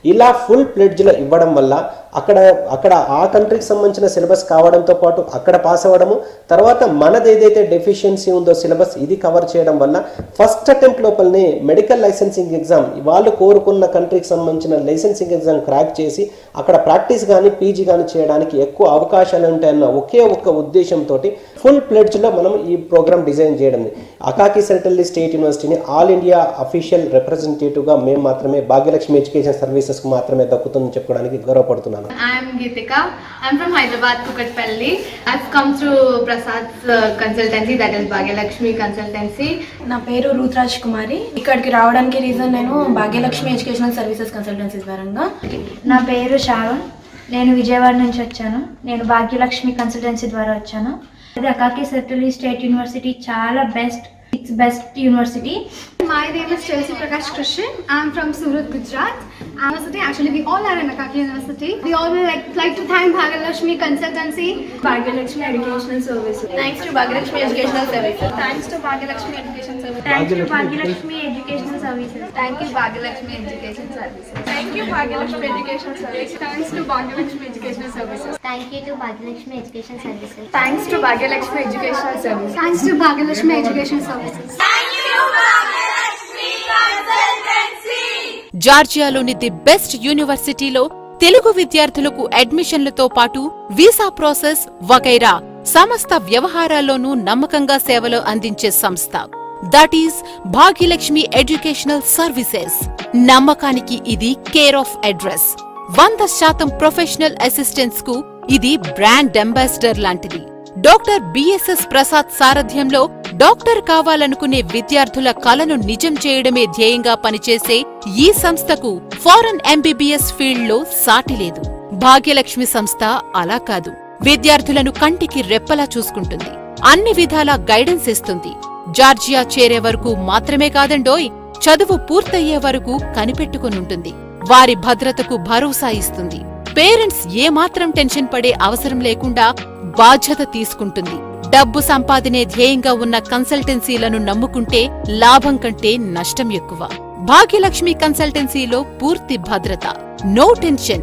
ఇలా ఫుల్ ప్లెడ్జ్లో ఇవ్వడం వల్ల అక్కడ అక్కడ ఆ కంట్రీకి సంబంధించిన సిలబస్ కావడంతో పాటు అక్కడ పాస్ అవ్వడము తర్వాత మనది ఏదైతే డెఫిషియన్సీ ఉందో సిలబస్ ఇది కవర్ చేయడం వల్ల ఫస్ట్ అటెంప్ట్ లోపలనే మెడికల్ లైసెన్సింగ్ ఎగ్జామ్ వాళ్ళు కోరుకున్న కంట్రీకి సంబంధించిన లైసెన్సింగ్ ఎగ్జామ్ క్రాక్ చేసి అక్కడ ప్రాక్టీస్ కానీ పీజీ కానీ చేయడానికి ఎక్కువ అవకాశాలు ఉంటాయన్న ఒకే ఒక్క ఉద్దేశంతో ఫుల్ ప్లెడ్జ్లో మనం ఈ ప్రోగ్రామ్ డిజైన్ చేయడం అకాకి సెంట్రల్ స్టేట్ యూనివర్సిటీని ఆల్ ఇండియా అఫీషియల్ రిప్రజెంటేటివ్గా మేము మాత్రమే భాగ్యలక్ష్మి ఎడ్యుకేషన్ సర్వీసెస్కి మాత్రమే దక్కుతుందని చెప్పుకోవడానికి గౌరవపడుతున్నాను I'm Geetika. I'm from Hyderabad, Kukatpalli. I've come through Prasad's uh, consultancy, that is Bhagyalakshmi Consultancy. నా పేరు రూత్రాజ్ కుమారి ఇక్కడికి రావడానికి రీజన్ నేను భాగ్యలక్ష్మి ఎడ్యుకేషనల్ సర్వీసెస్ కన్సల్టెన్సీ పరంగా నా పేరు శ్రావణ్ నేను విజయవాడ నుంచి వచ్చాను నేను భాగ్యలక్ష్మి కన్సల్టెన్సీ ద్వారా వచ్చాను ఇది అకాకి సెర్టలీ స్టేట్ యూనివర్సిటీ చాలా best it's best university My name is Chelsea Prakash Krishan. I'm from Surat, Gujarat. University, actually, we all are in Akaki University. We all would like, like to thank Bhagyalakshmi Consultancy, Bhagyalakshmi Educational Services. Thanks to Bhagyalakshmi Educational Services. Thanks to Bhagyalakshmi Education Services. Thank you, Bhagyalakshmi Educational Services. Thank you, Bhagyalakshmi Education Services. Thank you, Bhagyalakshmi Education Services. Thanks to Bhagyalakshmi Educational Services. Thank you to Bhagyalakshmi Education Services. Thanks to Bhagyalakshmi Educational Services. Thanks to Bhagyalakshmi Education Services. Thank you, Bhagyalakshmi Consultancy. జార్జియాలోని the best యూనివర్సిటీలో తెలుగు విద్యార్థులకు అడ్మిషన్లతో పాటు visa process వగైరా సమస్త వ్యవహారాల్లోనూ నమ్మకంగా సేవలు అందించే సంస్థ that is Bhagyalakshmi educational services నమ్మకానికి ఇది కేర్ ఆఫ్ అడ్రస్ వంద శాతం ప్రొఫెషనల్ అసిస్టెన్స్ కు ఇది బ్రాండ్ అంబాసిడర్ లాంటిది డాక్టర్ బిఎస్ఎస్ ప్రసాద్ సారథ్యంలో డాక్టర్ కావాలనుకునే విద్యార్థుల కలను నిజం చేయడమే ధ్యేయంగా పనిచేసే ఈ సంస్థకు ఫారెన్ ఎంబీబీఎస్ ఫీల్డ్లో సాటి లేదు భాగ్యలక్ష్మి సంస్థ అలా కాదు విద్యార్థులను కంటికి రెప్పలా చూసుకుంటుంది అన్ని విధాలా గైడెన్స్ ఇస్తుంది జార్జియా చేరే వరకు మాత్రమే కాదండోయ్ చదువు పూర్తయ్యే వరకు కనిపెట్టుకునుంటుంది వారి భద్రతకు భరోసా ఇస్తుంది పేరెంట్స్ ఏమాత్రం టెన్షన్ పడే అవసరం లేకుండా బాధ్యత తీసుకుంటుంది డబ్బు సంపాదనే ధ్యేయంగా ఉన్న కన్సల్టెన్సీలను నమ్ముకుంటే లాభం కంటే నష్టం ఎక్కువ భాగ్యలక్ష్మి కన్సల్టెన్సీలో పూర్తి భద్రత నో టెన్షన్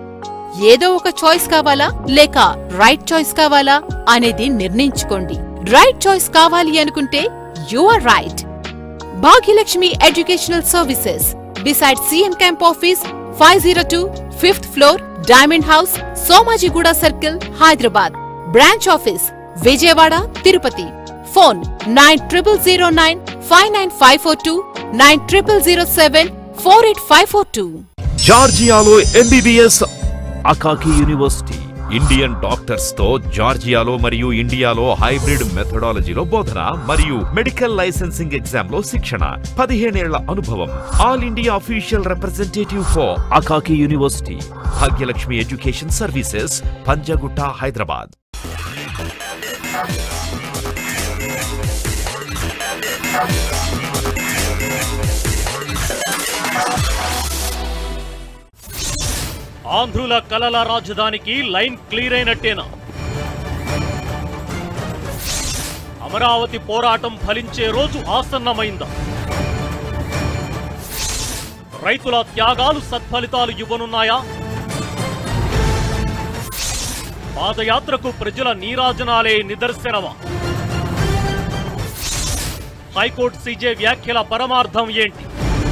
ఏదో ఒక చాయిస్ కావాలా లేక రైట్ చాయిస్ కావాలా అనేది నిర్ణయించుకోండి రైట్ చాయిస్ కావాలి అనుకుంటే you are right Bhagyalakshmi educational services beside CM camp office five zero two fifth floor diamond house Somajiguda circle Hyderabad branch office Vijayawada Tirupati phone nine triple zero nine five nine five four two nine triple zero seven four eight five four two జార్జియాలో MBBS Akaki university Indian doctors తో జార్జియాలో మరియు ఇండియాలో hybrid మెథడాలజీలో బోధన మరియు medical licensing exam లో శిక్షణ పదిహేనేళ్ల అనుభవం all India official representative for Akaki university Bhagyalakshmi education services Panjagutta Hyderabad ఆంధ్రుల కలల రాజధానికి లైన్ క్లియర్ అయినట్టేనా అమరావతి పోరాటం ఫలించే రోజు ఆసన్నమైందా రైతుల త్యాగాలు సత్ఫలితాలు ఇవ్వనున్నాయా పాదయాత్రకు ప్రజల నీరాజనాలే నిదర్శనమా హైకోర్టు సీజే వ్యాఖ్యల పరమార్థం ఏంటి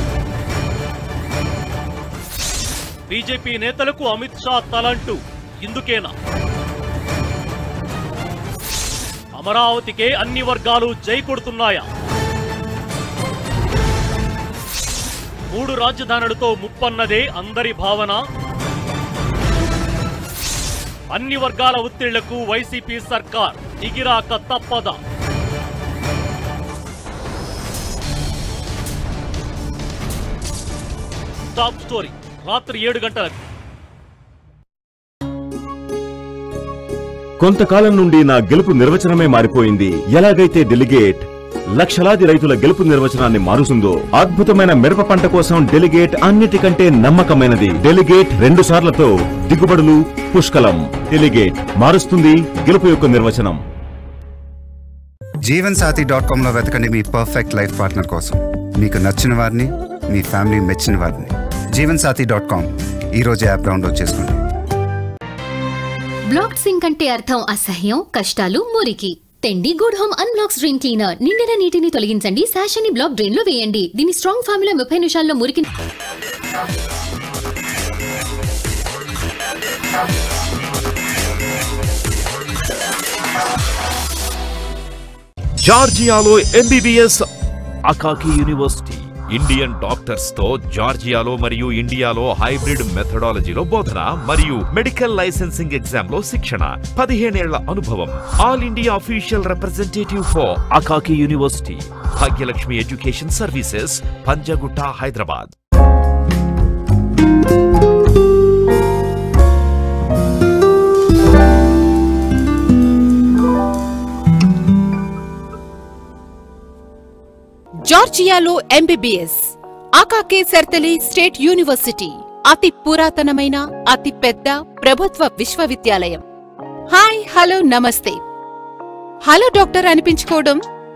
బీజేపీ నేతలకు అమిత్ షా తలంటూ ఇందుకేనా అమరావతికే అన్ని వర్గాలు జై కొడుతున్నాయా మూడు రాజధానులతో ముప్పన్నదే అందరి భావన అన్ని వర్గాల ఒత్తిళ్లకు వైసీపీ సర్కార్ దిగిరాక తప్పదా టాప్ స్టోరీ రాత్రి ఏడు గంటలకు కొంతకాలం నుండి నా గెలుపు నిర్వచనమే మారిపోయింది ఎలాగైతే డెలిగేట్ లక్షలాది రైతుల గెలుపు నిర్వచనాన్ని మారుస్తుందో అద్భుతమైన మిరప పంట కోసం డెలిగేట్ అన్నిటికంటే నమ్మకమైనది డెలిగేట్ రెండు సార్లతో దిగుబడులు పుష్కలం డెలిగేట్ మారుస్తుంది గెలుపు యొక్క నిర్వచనం జీవన్ సాథీ డాట్ కామ్లో వెతకండి మీ పర్ఫెక్ట్ లైఫ్ పార్ట్నర్ కోసం మీకు నచ్చిన వారిని మీ ఫ్యామిలీ మెచ్చిన వారిని జీవన్ సాథీ డాట్ కామ్ ఈరోజు యాప్ డౌన్లోడ్ చేసుకోండి బ్లాక్ సింక్ అంటే అర్థం అసహ్యం కష్టాలు మురికి తెండి good home unblocks drain cleaner నిండిన నీటిని తొలగించండి శాషని బ్లాక్ డ్రైన్ లో వేయండి దీని స్ట్రాంగ్ ఫార్ములా ముప్పై నిమిషాల్లో మురికి జార్జియాలో MBBS Akaki university Indian doctors తో జార్జియాలో మరియు ఇండియాలో హైబ్రిడ్ మెథడాలజీలో బోధన మరియు మెడికల్ లైసెన్సింగ్ ఎగ్జామ్ లో శిక్షణ పదిహేనేళ్ల అనుభవం all India official representative for Akaki university Bhagyalakshmi education services Panjagutta Hyderabad జార్జియాలో MBBS Akaki Tsereteli state university అతి పురాతనమైన అతి పెద్ద ప్రభుత్వ విశ్వవిద్యాలయం హాయ్ హలో నమస్తే హలో డాక్టర్ అనిపించుకోవడం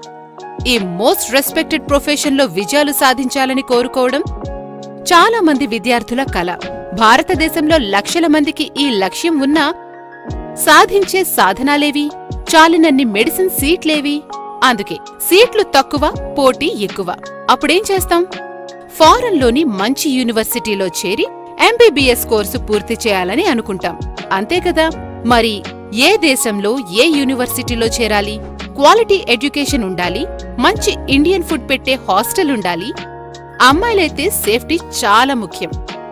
ఈ మోస్ట్ రెస్పెక్టెడ్ ప్రొఫెషన్ లో విజయాలు సాధించాలని కోరుకోవడం చాలా మంది విద్యార్థుల కల భారతదేశంలో లక్షల మందికి ఈ లక్ష్యం ఉన్నా సాధించే సాధనాలేవి చాలినన్ని మెడిసిన్ సీట్లేవి అందుకే సీట్లు తక్కువ పోటీ ఎక్కువ అప్పుడేం చేస్తాం ఫారెన్లోని మంచి యూనివర్సిటీలో చేరి ఎంబీబీఎస్ కోర్సు పూర్తి చేయాలని అనుకుంటాం అంతే కదా మరి ఏ దేశంలో ఏ యూనివర్సిటీలో చేరాలి క్వాలిటీ ఎడ్యుకేషన్ ఉండాలి మంచి ఇండియన్ ఫుడ్ పెట్టే హాస్టల్ ఉండాలి అమ్మాయిలైతే సేఫ్టీ చాలా ముఖ్యం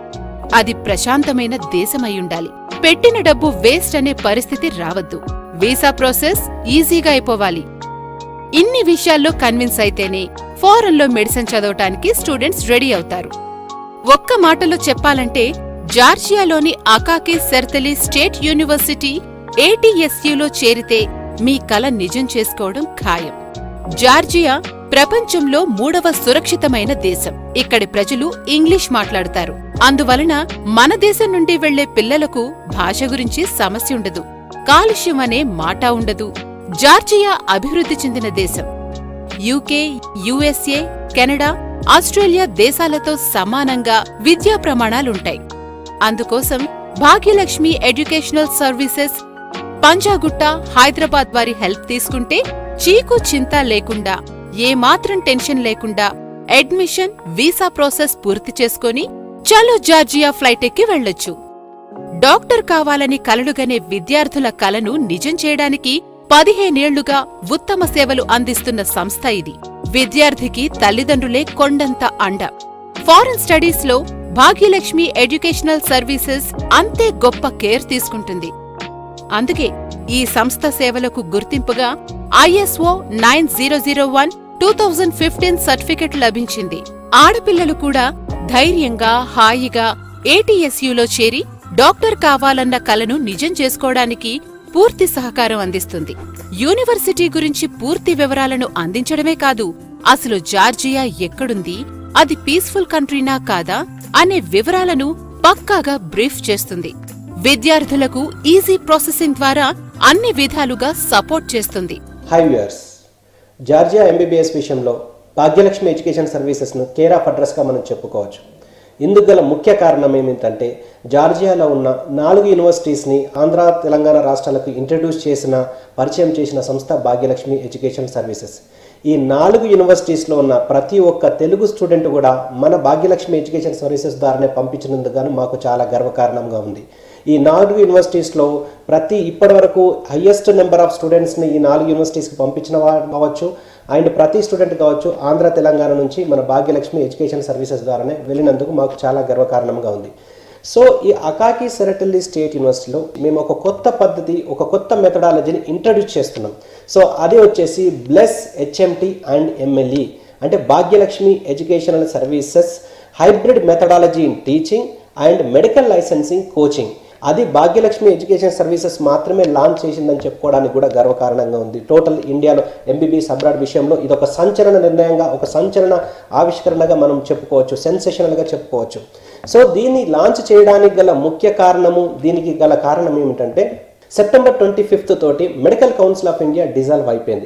అది ప్రశాంతమైన దేశమై ఉండాలి పెట్టిన డబ్బు వేస్ట్ అనే పరిస్థితి రావద్దు వీసా ప్రాసెస్ ఈజీగా అయిపోవాలి ఇన్ని విషయాల్లో కన్విన్స్ అయితేనే ఫారెన్లో మెడిసిన్ చదవటానికి స్టూడెంట్స్ రెడీ అవుతారు ఒక్క మాటలో చెప్పాలంటే జార్జియాలోని అకాకి సెర్తలి స్టేట్ యూనివర్సిటీ ఏటీఎస్యూలో చేరితే మీ కల నిజం చేసుకోవడం ఖాయం జార్జియా ప్రపంచంలో మూడవ సురక్షితమైన దేశం ఇక్కడి ప్రజలు ఇంగ్లీష్ మాట్లాడతారు అందువలన మన దేశం నుండి వెళ్లే పిల్లలకు భాష గురించి సమస్య ఉండదు కాలుష్యం అనే మాట ఉండదు జార్జియా అభివృద్ధి చెందిన దేశం యూకే యుఎస్ఏ కెనడా ఆస్ట్రేలియా దేశాలతో సమానంగా విద్యా ప్రమాణాలుంటాయి అందుకోసం భాగ్యలక్ష్మి ఎడ్యుకేషనల్ సర్వీసెస్ పంజాగుట్ట హైదరాబాద్ వారి హెల్ప్ తీసుకుంటే చీకు చింత లేకుండా ఏమాత్రం టెన్షన్ లేకుండా అడ్మిషన్ వీసా ప్రాసెస్ పూర్తి చేసుకొని చలో జార్జియా ఫ్లైట్ ఎక్కి వెళ్ళొచ్చు డాక్టర్ కావాలని కలలుగనే విద్యార్థుల కలను నిజం చేయడానికి పదిహేనేళ్లుగా ఉత్తమ సేవలు అందిస్తున్న సంస్థ ఇది విద్యార్థికి తల్లిదండ్రులే కొండంత అండ ఫారెన్ స్టడీస్ లో భాగ్యలక్ష్మి ఎడ్యుకేషనల్ సర్వీసెస్ అంతే గొప్ప కేర్ తీసుకుంటుంది అందుకే ఈ సంస్థ సేవలకు గుర్తింపుగా ISO nine zero zero one two thousand fifteen certificate లభించింది ఆడపిల్లలు కూడా ధైర్యంగా హాయిగా ఏటీఎస్యూలో చేరి డాక్టర్ కావాలన్న కలను నిజం చేసుకోవడానికి పూర్తి సహకారం అందిస్తుంది యూనివర్సిటీ గురించి పూర్తి వివరాలను అందించడమే కాదు అసలు జార్జియా ఎక్కడుంది అది పీస్ఫుల్ కంట్రీనా కాదా అనే వివరాలను పక్కాగా బ్రీఫ్ చేస్తుంది విద్యార్థులకు ఈజీ ప్రాసెసింగ్ ద్వారా అన్ని విధాలుగా సపోర్ట్ చేస్తుంది హై వ్యూయర్స్ జార్జియా ఎంబీబీఎస్ విషయంలో భాగ్యలక్ష్మి ఎడ్యుకేషన్ సర్వీసెస్ను కేర్ ఆఫ్ అడ్రస్గా మనం చెప్పుకోవచ్చు ఇందుకు గల ముఖ్య కారణం ఏమిటంటే జార్జియాలో ఉన్న నాలుగు యూనివర్సిటీస్ని ఆంధ్ర తెలంగాణ రాష్ట్రాలకు ఇంట్రడ్యూస్ చేసిన పరిచయం చేసిన సంస్థ భాగ్యలక్ష్మి ఎడ్యుకేషన్ సర్వీసెస్ ఈ నాలుగు యూనివర్సిటీస్లో ఉన్న ప్రతి ఒక్క తెలుగు స్టూడెంట్ కూడా మన భాగ్యలక్ష్మి ఎడ్యుకేషన్ సర్వీసెస్ ద్వారానే పంపించినందుకు గాను మాకు చాలా గర్వకారణంగా ఉంది ఈ నాలుగు యూనివర్సిటీస్లో ప్రతి ఇప్పటి వరకు హయ్యెస్ట్ నెంబర్ ఆఫ్ స్టూడెంట్స్ని ఈ నాలుగు యూనివర్సిటీస్కి పంపించిన వా- కావచ్చు అండ్ ప్రతి స్టూడెంట్ కావచ్చు ఆంధ్ర తెలంగాణ నుంచి మన భాగ్యలక్ష్మి ఎడ్యుకేషన్ సర్వీసెస్ ద్వారానే వెళ్ళినందుకు మాకు చాలా గర్వకారణంగా ఉంది సో ఈ అకాకి సెరటల్లి స్టేట్ యూనివర్సిటీలో మేము ఒక కొత్త పద్ధతి ఒక కొత్త మెథడాలజీని ఇంట్రడ్యూస్ చేస్తున్నాం సో అది వచ్చేసి బ్లెస్ హెచ్ఎంటి అండ్ ఎంఎల్ఈ అంటే Bhagyalakshmi educational services hybrid methodology in teaching and medical licensing coaching అది భాగ్యలక్ష్మి ఎడ్యుకేషన్ సర్వీసెస్ మాత్రమే లాంచ్ చేసిందని చెప్పుకోవడానికి కూడా గర్వకారణంగా ఉంది టోటల్ ఇండియాలో ఎంబీబీఎస్ అబ్రాడ్ విషయంలో ఇది ఒక సంచలన నిర్ణయంగా ఒక సంచలన ఆవిష్కరణగా మనం చెప్పుకోవచ్చు సెన్సేషనల్గా చెప్పుకోవచ్చు సో దీన్ని లాంచ్ చేయడానికి గల ముఖ్య కారణము దీనికి గల కారణం ఏమిటంటే సెప్టెంబర్ ట్వంటీ ఫిఫ్త్ తోటి medical council of India dissolve అయిపోయింది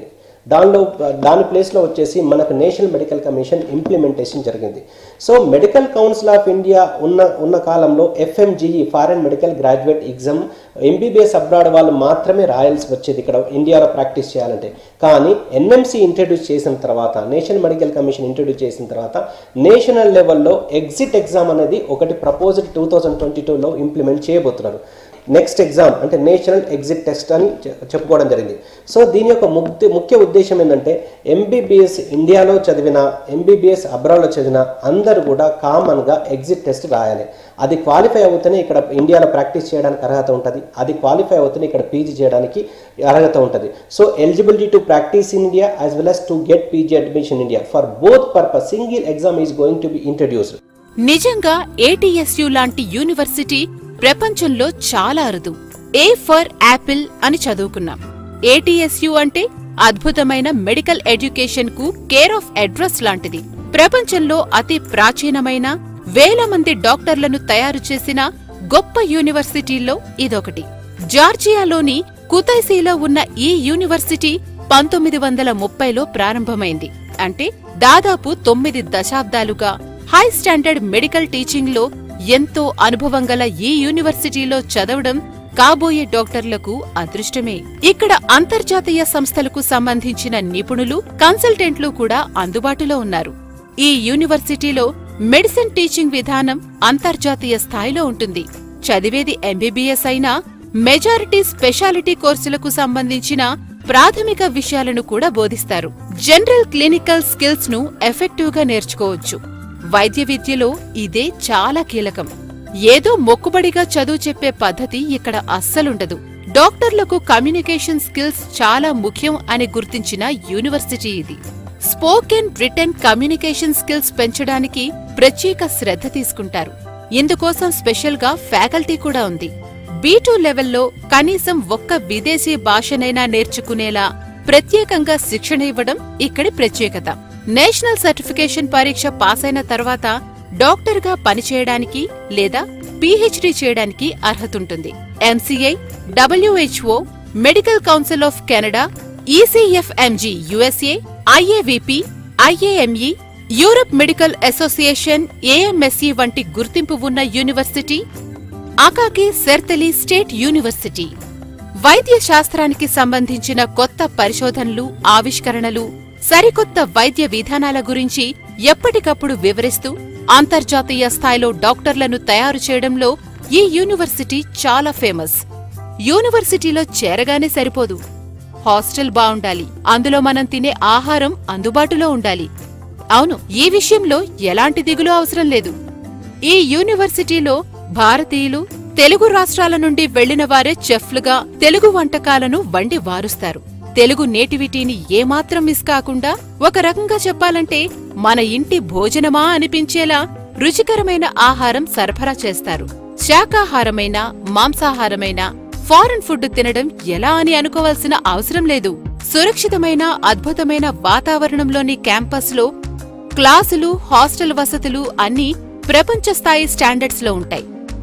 దానిలో దాని ప్లేస్లో వచ్చేసి మనకు నేషనల్ మెడికల్ కమిషన్ ఇంప్లిమెంటేషన్ జరిగింది so medical council of India ఉన్న ఉన్న కాలంలో FMGE foreign medical graduate exam MBBS abroad వాళ్ళు మాత్రమే రాయాల్సి వచ్చేది ఇక్కడ ఇండియాలో ప్రాక్టీస్ చేయాలంటే కానీ ఎన్ఎంసీ ఇంట్రడ్యూస్ చేసిన తర్వాత నేషనల్ మెడికల్ కమిషన్ ఇంట్రడ్యూస్ చేసిన తర్వాత నేషనల్ లెవెల్లో ఎగ్జిట్ ఎగ్జామ్ అనేది ఒకటి ప్రపోజల్ టూ థౌజండ్ ట్వంటీ టూలో ఇంప్లిమెంట్ చేయబోతున్నారు నెక్స్ట్ ఎగ్జామ్ అంటే నేషనల్ ఎగ్జిట్ టెస్ట్ అని చె- చెప్పుకోవడం జరిగింది సో దీని యొక్క ముఖ్య ముఖ్య ఉద్దేశం ఏంటంటే ఎంబీబీఎస్ ఇండియాలో చదివిన ఎంబీబీఎస్ అబ్రాడ్లో చదివిన అందరూ కూడా కామన్గా ఎగ్జిట్ టెస్ట్ రాయాలి అది క్వాలిఫై అవుతేనే ఇక్కడ ఇండియాలో ప్రాక్టీస్ చేయడానికి అర్హత ఉంటుంది అది క్వాలిఫై అవుతేనే ఇక్కడ పీజీ చేయడానికి అర్హత ఉంటుంది so eligibility to practice in India as well as to get PG admission India for both purpose single exam is going to be introduced నిజంగా ఏటీఎస్యు లాంటి యూనివర్సిటీ ప్రపంచంలో చాలా అరుదు ఏ ఫర్ యాపిల్ అని చదువుకున్నాం ఏటీఎస్యు అంటే అద్భుతమైన మెడికల్ ఎడ్యుకేషన్ కు కేర్ ఆఫ్ అడ్రస్ లాంటిది ప్రపంచంలో అతి ప్రాచీనమైన వేల మంది డాక్టర్లను తయారు చేసిన గొప్ప యూనివర్సిటీల్లో ఇదొకటి జార్జియాలోని కుతైసీలో ఉన్న ఈ యూనివర్సిటీ పంతొమ్మిది వందల ముప్పైలో ప్రారంభమైంది అంటే దాదాపు తొమ్మిది దశాబ్దాలుగా హై స్టాండర్డ్ మెడికల్ టీచింగ్లో ఎంతో అనుభవం గల ఈ యూనివర్సిటీలో చదవడం కాబోయే డాక్టర్లకు అదృష్టమే ఇక్కడ అంతర్జాతీయ సంస్థలకు సంబంధించిన నిపుణులు కన్సల్టెంట్లు కూడా అందుబాటులో ఉన్నారు ఈ యూనివర్సిటీలో మెడిసిన్ టీచింగ్ విధానం అంతర్జాతీయ స్థాయిలో ఉంటుంది చదివేది ఎంబీబీఎస్ అయినా మెజారిటీ స్పెషాలిటీ కోర్సులకు సంబంధించిన ప్రాథమిక విషయాలను కూడా బోధిస్తారు జనరల్ క్లినికల్ స్కిల్స్ ను ఎఫెక్టివ్ గా నేర్చుకోవచ్చు వైద్య విద్యలో ఇదే చాలా కీలకం ఏదో మొక్కుబడిగా చదువు చెప్పే పద్ధతి ఇక్కడ అస్సలుండదు డాక్టర్లకు కమ్యూనికేషన్ స్కిల్స్ చాలా ముఖ్యం అని గుర్తించిన యూనివర్సిటీ ఇది స్పోకెన్ రిటర్న్ కమ్యూనికేషన్ స్కిల్స్ పెంచడానికి ప్రత్యేక శ్రద్ధ తీసుకుంటారు ఇందుకోసం స్పెషల్ గా ఫ్యాకల్టీ కూడా ఉంది బీటూ లెవెల్లో కనీసం ఒక్క విదేశీ భాషనైనా నేర్చుకునేలా ప్రత్యేకంగా శిక్షణ ఇవ్వడం ఇక్కడి ప్రత్యేకత నేషనల్ సర్టిఫికేషన్ పరీక్ష పాస్ అయిన తర్వాత డాక్టర్గా పనిచేయడానికి లేదా పీహెచ్డీ చేయడానికి అర్హతుంటుంది MCI WHO medical council of Canada ECFMG USA IAVP IAME Europe medical association AMSE వంటి గుర్తింపు ఉన్న university Akaki Tsereteli state university వైద్య శాస్త్రానికి సంబంధించిన కొత్త పరిశోధనలు ఆవిష్కరణలు సరికొత్త వైద్య విధానాల గురించి ఎప్పటికప్పుడు వివరిస్తూ అంతర్జాతీయ స్థాయిలో డాక్టర్లను తయారు చేయడంలో ఈ యూనివర్సిటీ చాలా ఫేమస్ యూనివర్సిటీలో చేరగానే సరిపోదు హాస్టల్ బావుండాలి అందులో మనం తినే ఆహారం అందుబాటులో ఉండాలి అవును ఈ విషయంలో ఎలాంటి దిగులు అవసరం లేదు ఈ యూనివర్సిటీలో భారతీయులు తెలుగు రాష్ట్రాల నుండి వెళ్లిన వారే చెఫ్లుగా తెలుగు వంటకాలను వండి వారుస్తారు తెలుగు నేటివిటీని ఏమాత్రం మిస్ కాకుండా ఒక రకంగా చెప్పాలంటే మన ఇంటి భోజనమా అనిపించేలా రుచికరమైన ఆహారం సరఫరా చేస్తారు శాకాహారమైన మాంసాహారమైన ఫారెన్ ఫుడ్ తినడం ఎలా అని అనుకోవాల్సిన అవసరం లేదు సురక్షితమైన అద్భుతమైన వాతావరణంలోని క్యాంపస్లో క్లాసులు హాస్టల్ వసతులు అన్నీ ప్రపంచ స్థాయి స్టాండర్డ్స్ లో ఉంటాయి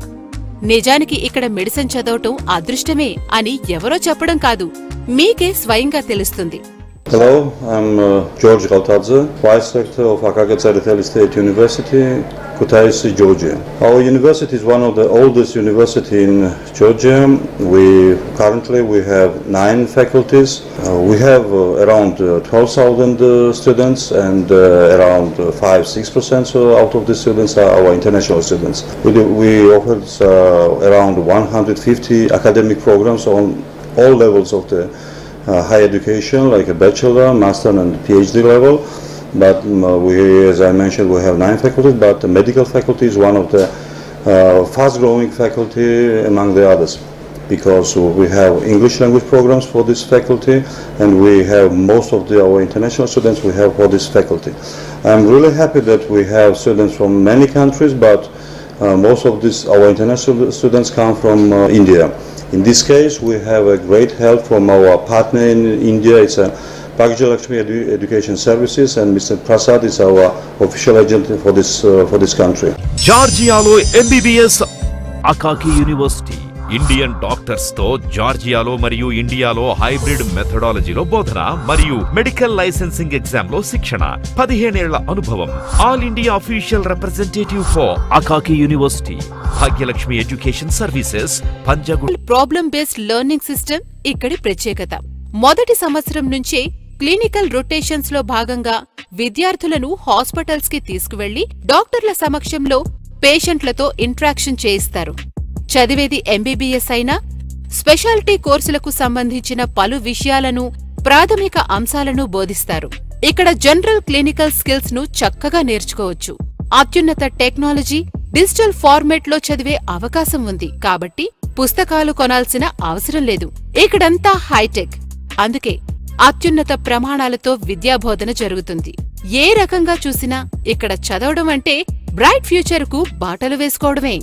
నిజానికి ఇక్కడ మెడిసిన్ చదవటం అదృష్టమే అని ఎవరో చెప్పడం కాదు మీకే స్వయంగా తెలుస్తుంది Hello, I'm uh, George Galtadze, Vice Rector of Akaka Tsariteli State University, Kutaisi, Georgia. Our university is one of the oldest university in Georgia. We currently we have nine faculties. Uh, we have uh, around uh, 12,000 uh, students, and uh, around uh, five six percent so out of the students are our international students. We do, we offer uh, around 150 academic programs on all levels of the uh, higher education, like a bachelor, master, and PhD level. But um, uh, we, as I mentioned, we have nine faculties. But the medical faculty is one of the uh, fast-growing faculty among the others, because we have English language programs for this faculty, and we have most of the, our international students we have for this faculty. I'm really happy that we have students from many countries, but uh, most of this, our international students come from uh, India. In this case, we have a great help from our partner in India. It's a Bhagya Lakshmi Edu- Education Services, and Mr. Prasad is our official agent for this uh, for this country. జార్జియాలో MBBS Akaki university Indian doctors తో జార్జియాలో మరియు ఇండియాలో hybrid మెథడాలజీలో బోధన మరియు medical licensing exam లో శిక్షణ పదిహేనేళ్ల అనుభవం all India official representative for Akaki university Bhagyalakshmi education Services Panjagutta problem based learning system ఇక్కడి ప్రత్యేకత మొదటి సంవత్సరం నుంచే క్లినికల్ రొటేషన్స్ లో భాగంగా విద్యార్థులను హాస్పిటల్స్ కి తీసుకువెళ్లి డాక్టర్ల సమక్షంలో పేషెంట్లతో ఇంట్రాక్షన్ చేయిస్తారు చదివేది ఎంబీబీఎస్ అయినా స్పెషాలిటీ కోర్సులకు సంబంధించిన పలు విషయాలను ప్రాథమిక అంశాలను బోధిస్తారు ఇక్కడ జనరల్ క్లినికల్ స్కిల్స్ ను చక్కగా నేర్చుకోవచ్చు అత్యున్నత టెక్నాలజీ డిజిటల్ ఫార్మేట్ లో చదివే అవకాశం ఉంది కాబట్టి పుస్తకాలు కొనాల్సిన అవసరం లేదు ఇక్కడంతా హైటెక్ అందుకే అత్యున్నత ప్రమాణాలతో విద్యాబోధన జరుగుతుంది ఏ రకంగా చూసినా ఇక్కడ చదవడం అంటే బ్రైట్ ఫ్యూచర్ కు బాటలు వేసుకోవడమే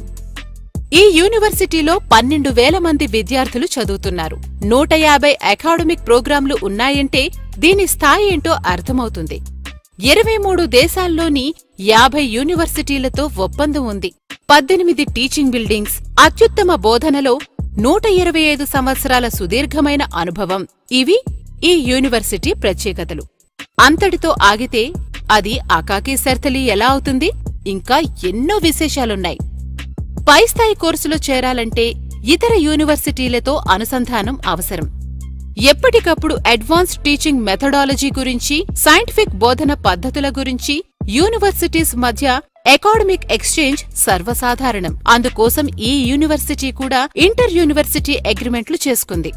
ఈ యూనివర్సిటీలో పన్నెండు వేల మంది విద్యార్థులు చదువుతున్నారు నూట యాభై అకాడమిక్ ప్రోగ్రాంలు ఉన్నాయంటే దీని స్థాయి ఏంటో అర్థమవుతుంది ఇరవై మూడు దేశాల్లోని యాభై యూనివర్సిటీలతో ఒప్పందం ఉంది పద్దెనిమిది టీచింగ్ బిల్డింగ్స్ అత్యుత్తమ బోధనలో నూట ఇరవై ఐదు సంవత్సరాల సుదీర్ఘమైన అనుభవం ఇవి ఈ యూనివర్సిటీ ప్రత్యేకతలు అంతటితో ఆగితే అది అకాకి సర్తలి ఎలా అవుతుంది ఇంకా ఎన్నో విశేషాలున్నాయి పై స్థాయి కోర్సులో చేరాలంటే ఇతర యూనివర్సిటీలతో అనుసంధానం అవసరం ఎప్పటికప్పుడు అడ్వాన్స్డ్ టీచింగ్ మెథడాలజీ గురించి సైంటిఫిక్ బోధన పద్ధతుల గురించి యూనివర్సిటీస్ మధ్య అకాడమిక్ ఎక్స్చేంజ్ సర్వసాధారణం అందుకోసం ఈ యూనివర్సిటీ కూడా ఇంటర్ యూనివర్సిటీ అగ్రిమెంట్లు చేసుకుంది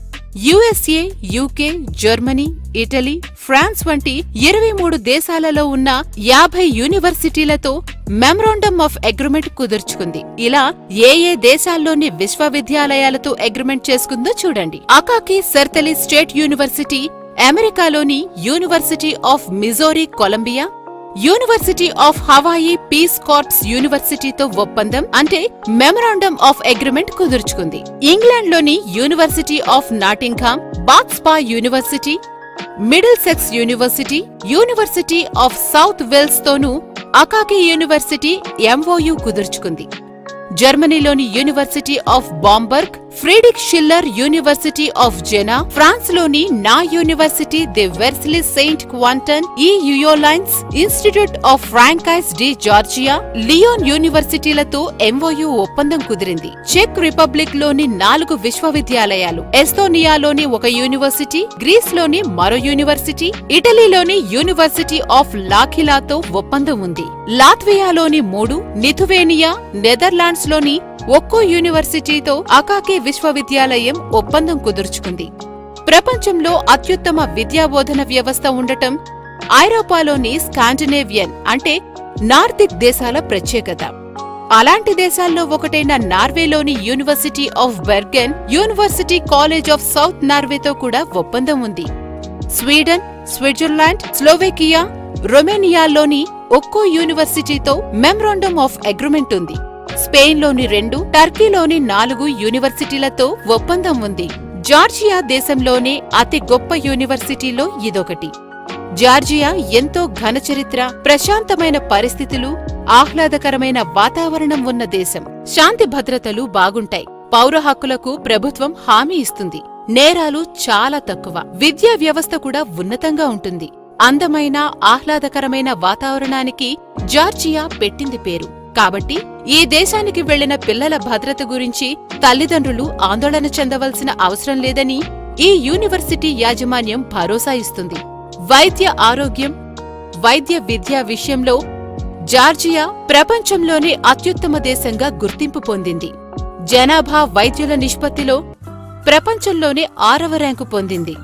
USA UK Germany Italy France వంటి ఇరవై మూడు దేశాలలో ఉన్న యాభై యూనివర్సిటీలతో మెమరాండమ్ ఆఫ్ అగ్రిమెంట్ కుదుర్చుకుంది ఇలా ఏ ఏ దేశాల్లోని విశ్వవిద్యాలయాలతో అగ్రిమెంట్ చేసుకుందో చూడండి అకాకి సెర్తలి స్టేట్ యూనివర్సిటీ అమెరికాలోని University of Missouri Columbia University of Hawaii Peace Corps యూనివర్సిటీతో ఒప్పందం అంటే మెమరాండమ్ ఆఫ్ అగ్రిమెంట్ కుదుర్చుకుంది ఇంగ్లాండ్లోని University of Nottingham Bath Spa University Middlesex University University of South Wales తోనూ అకాకి యూనివర్సిటీ ఎంఓయు కుదుర్చుకుంది జర్మనీలోని University of బాంబర్గ్ Friedrich Schiller University of Jena France లోని నా University de Versailles Saint Quentin en Yvelines Institute of Francais de Georgia Lyon యూనివర్సిటీలతో MOU ఒప్పందం కుదిరింది check republic లోని నాలుగు విశ్వవిద్యాలయాలు ఎస్తోనియాలోని ఒక యూనివర్సిటీ గ్రీస్ లోని మరో యూనివర్సిటీ ఇటలీలోని యూనివర్సిటీ ఆఫ్ లాఖిలాతో ఒప్పందం ఉంది లాత్వియాలోని మూడు నిథువేనియా నెదర్లాండ్స్ లోని ఒక్కో యూనివర్సిటీతో అకాకే విశ్వవిద్యాలయం ఒప్పందం కుదుర్చుకుంది ప్రపంచంలో అత్యుత్తమ విద్యాబోధన వ్యవస్థ ఉండటం ఐరోపాలోని స్కాండినేవియన్ అంటే నార్దిక్ దేశాల ప్రత్యేకత అలాంటి దేశాల్లో ఒకటైన నార్వేలోని University of Bergen University College of South నార్వేతో కూడా ఒప్పందం ఉంది స్వీడన్ స్విట్జర్లాండ్ స్లోవేకియా రొమేనియాలోని ఒక్కో యూనివర్సిటీతో మెమరాండమ్ ఆఫ్ అగ్రిమెంట్ ఉంది స్పెయిన్లోని రెండు టర్కీలోని నాలుగు యూనివర్సిటీలతో ఒప్పందం ఉంది జార్జియా దేశంలోనే అతి గొప్ప యూనివర్సిటీలో ఇదొకటి జార్జియా ఎంతో ఘన చరిత్ర ప్రశాంతమైన పరిస్థితులు ఆహ్లాదకరమైన వాతావరణం ఉన్న దేశం శాంతి భద్రతలు బాగుంటాయి పౌర హక్కులకు ప్రభుత్వం హామీ ఇస్తుంది నేరాలు చాలా తక్కువ విద్యా వ్యవస్థ కూడా ఉన్నతంగా ఉంటుంది అందమైన ఆహ్లాదకరమైన వాతావరణానికి జార్జియా పెట్టింది పేరు కాబట్టి ఈ దేశానికి వెళ్లిన పిల్లల భద్రత గురించి తల్లిదండ్రులు ఆందోళన చెందవలసిన అవసరం లేదని ఈ యూనివర్సిటీ యాజమాన్యం భరోసా ఇస్తుంది వైద్య ఆరోగ్యం వైద్య విద్యా విషయంలో జార్జియా ప్రపంచంలోనే అత్యుత్తమ దేశంగా గుర్తింపు పొందింది జనాభా వైద్యుల నిష్పత్తిలో ప్రపంచంలోనే ఆరవ ర్యాంకు పొందింది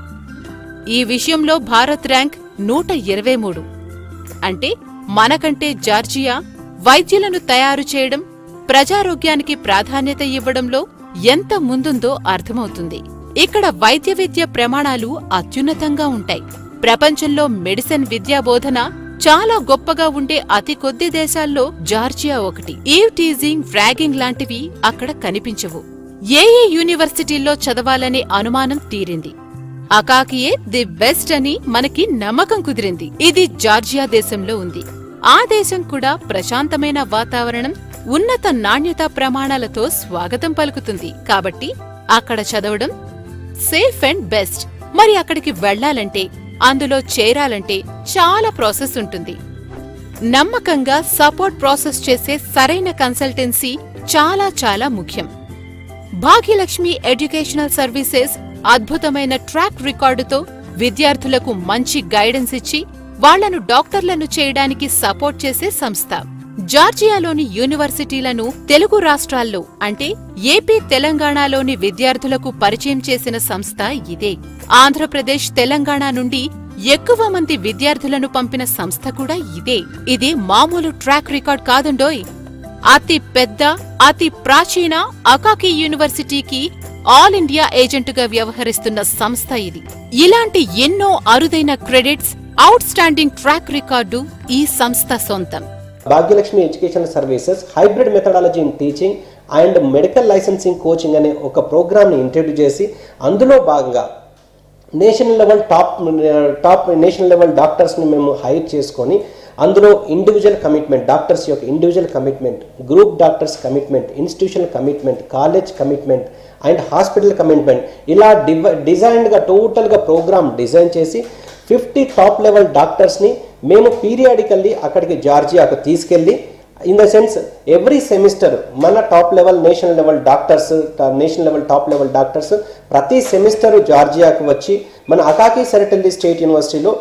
ఈ విషయంలో భారత్ ర్యాంక్ నూట ఇరవై మూడు అంటే మనకంటే జార్జియా వైద్యులను తయారు చేయడం ప్రజారోగ్యానికి ప్రాధాన్యత ఇవ్వడంలో ఎంత ముందుందో అర్థమవుతుంది ఇక్కడ వైద్య విద్య ప్రమాణాలు అత్యున్నతంగా ఉంటాయి ప్రపంచంలో మెడిసిన్ విద్యా బోధన చాలా గొప్పగా ఉండే అతి కొద్ది దేశాల్లో జార్జియా ఒకటి ఈవ్ టీజింగ్ ఫ్రాగింగ్ లాంటివి అక్కడ కనిపించవు ఏ ఏ యూనివర్సిటీల్లో చదవాలనే అనుమానం తీరింది అకాకియే ది బెస్ట్ అని మనకి నమ్మకం కుదిరింది ఇది జార్జియా దేశంలో ఉంది ఆ దేశం కూడా ప్రశాంతమైన వాతావరణం ఉన్నత నాణ్యతా ప్రమాణాలతో స్వాగతం పలుకుతుంది కాబట్టి అక్కడ చదవడం సేఫ్ అండ్ బెస్ట్ మరి అక్కడికి వెళ్ళాలంటే అందులో చేరాలంటే చాలా ప్రాసెస్ ఉంటుంది నమ్మకంగా సపోర్ట్ ప్రాసెస్ చేసే సరైన కన్సల్టెన్సీ చాలా చాలా ముఖ్యం భాగ్యలక్ష్మి ఎడ్యుకేషనల్ సర్వీసెస్ అద్భుతమైన ట్రాక్ రికార్డుతో విద్యార్థులకు మంచి గైడెన్స్ ఇచ్చి వాళ్లను డాక్టర్లను చేయడానికి సపోర్ట్ చేసే సంస్థ జార్జియాలోని యూనివర్సిటీలను తెలుగు రాష్ట్రాల్లో అంటే ఏపీ తెలంగాణలోని విద్యార్థులకు పరిచయం చేసిన సంస్థ ఇదే ఆంధ్రప్రదేశ్ తెలంగాణ నుండి ఎక్కువ మంది విద్యార్థులను పంపిన సంస్థ కూడా ఇదే ఇది మామూలు ట్రాక్ రికార్డ్ కాదండోయ్ అతి పెద్ద అతి ప్రాచీన అకాకి యూనివర్సిటీకి ఆల్ ఇండియా ఏజెంటుగా వ్యవహరిస్తున్న సంస్థ ఇది ఇలాంటి ఎన్నో అరుదైన credits outstanding track record ఈ సంస్థ సొంతం Bhagyalakshmi education Services hybrid methodology in teaching and medical licensing coaching అనే ఒక ప్రోగ్రామ్ని ఇంట్రడ్యూస్ చేసి అందులో భాగంగా national level top top national level డాక్టర్స్ని మేము హైర్ చేసుకొని అందులో ఇండివిజువల్ కమిట్మెంట్ డాక్టర్స్ యొక్క individual commitment group doctors commitment institutional commitment college commitment and hospital commitment ఇలా డివ డిజైన్గా టోటల్గా ప్రోగ్రామ్ డిజైన్ చేసి ఫిఫ్టీ టాప్ లెవెల్ డాక్టర్స్ని మేము పీరియాడికల్లీ అక్కడికి జార్జియాకు తీసుకెళ్ళి in the sense every semester మన top level national level doctors national level top level doctors ప్రతి సెమిస్టర్ జార్జియాకు వచ్చి మన అకాకి సెరటల్లి స్టేట్ యూనివర్సిటీలో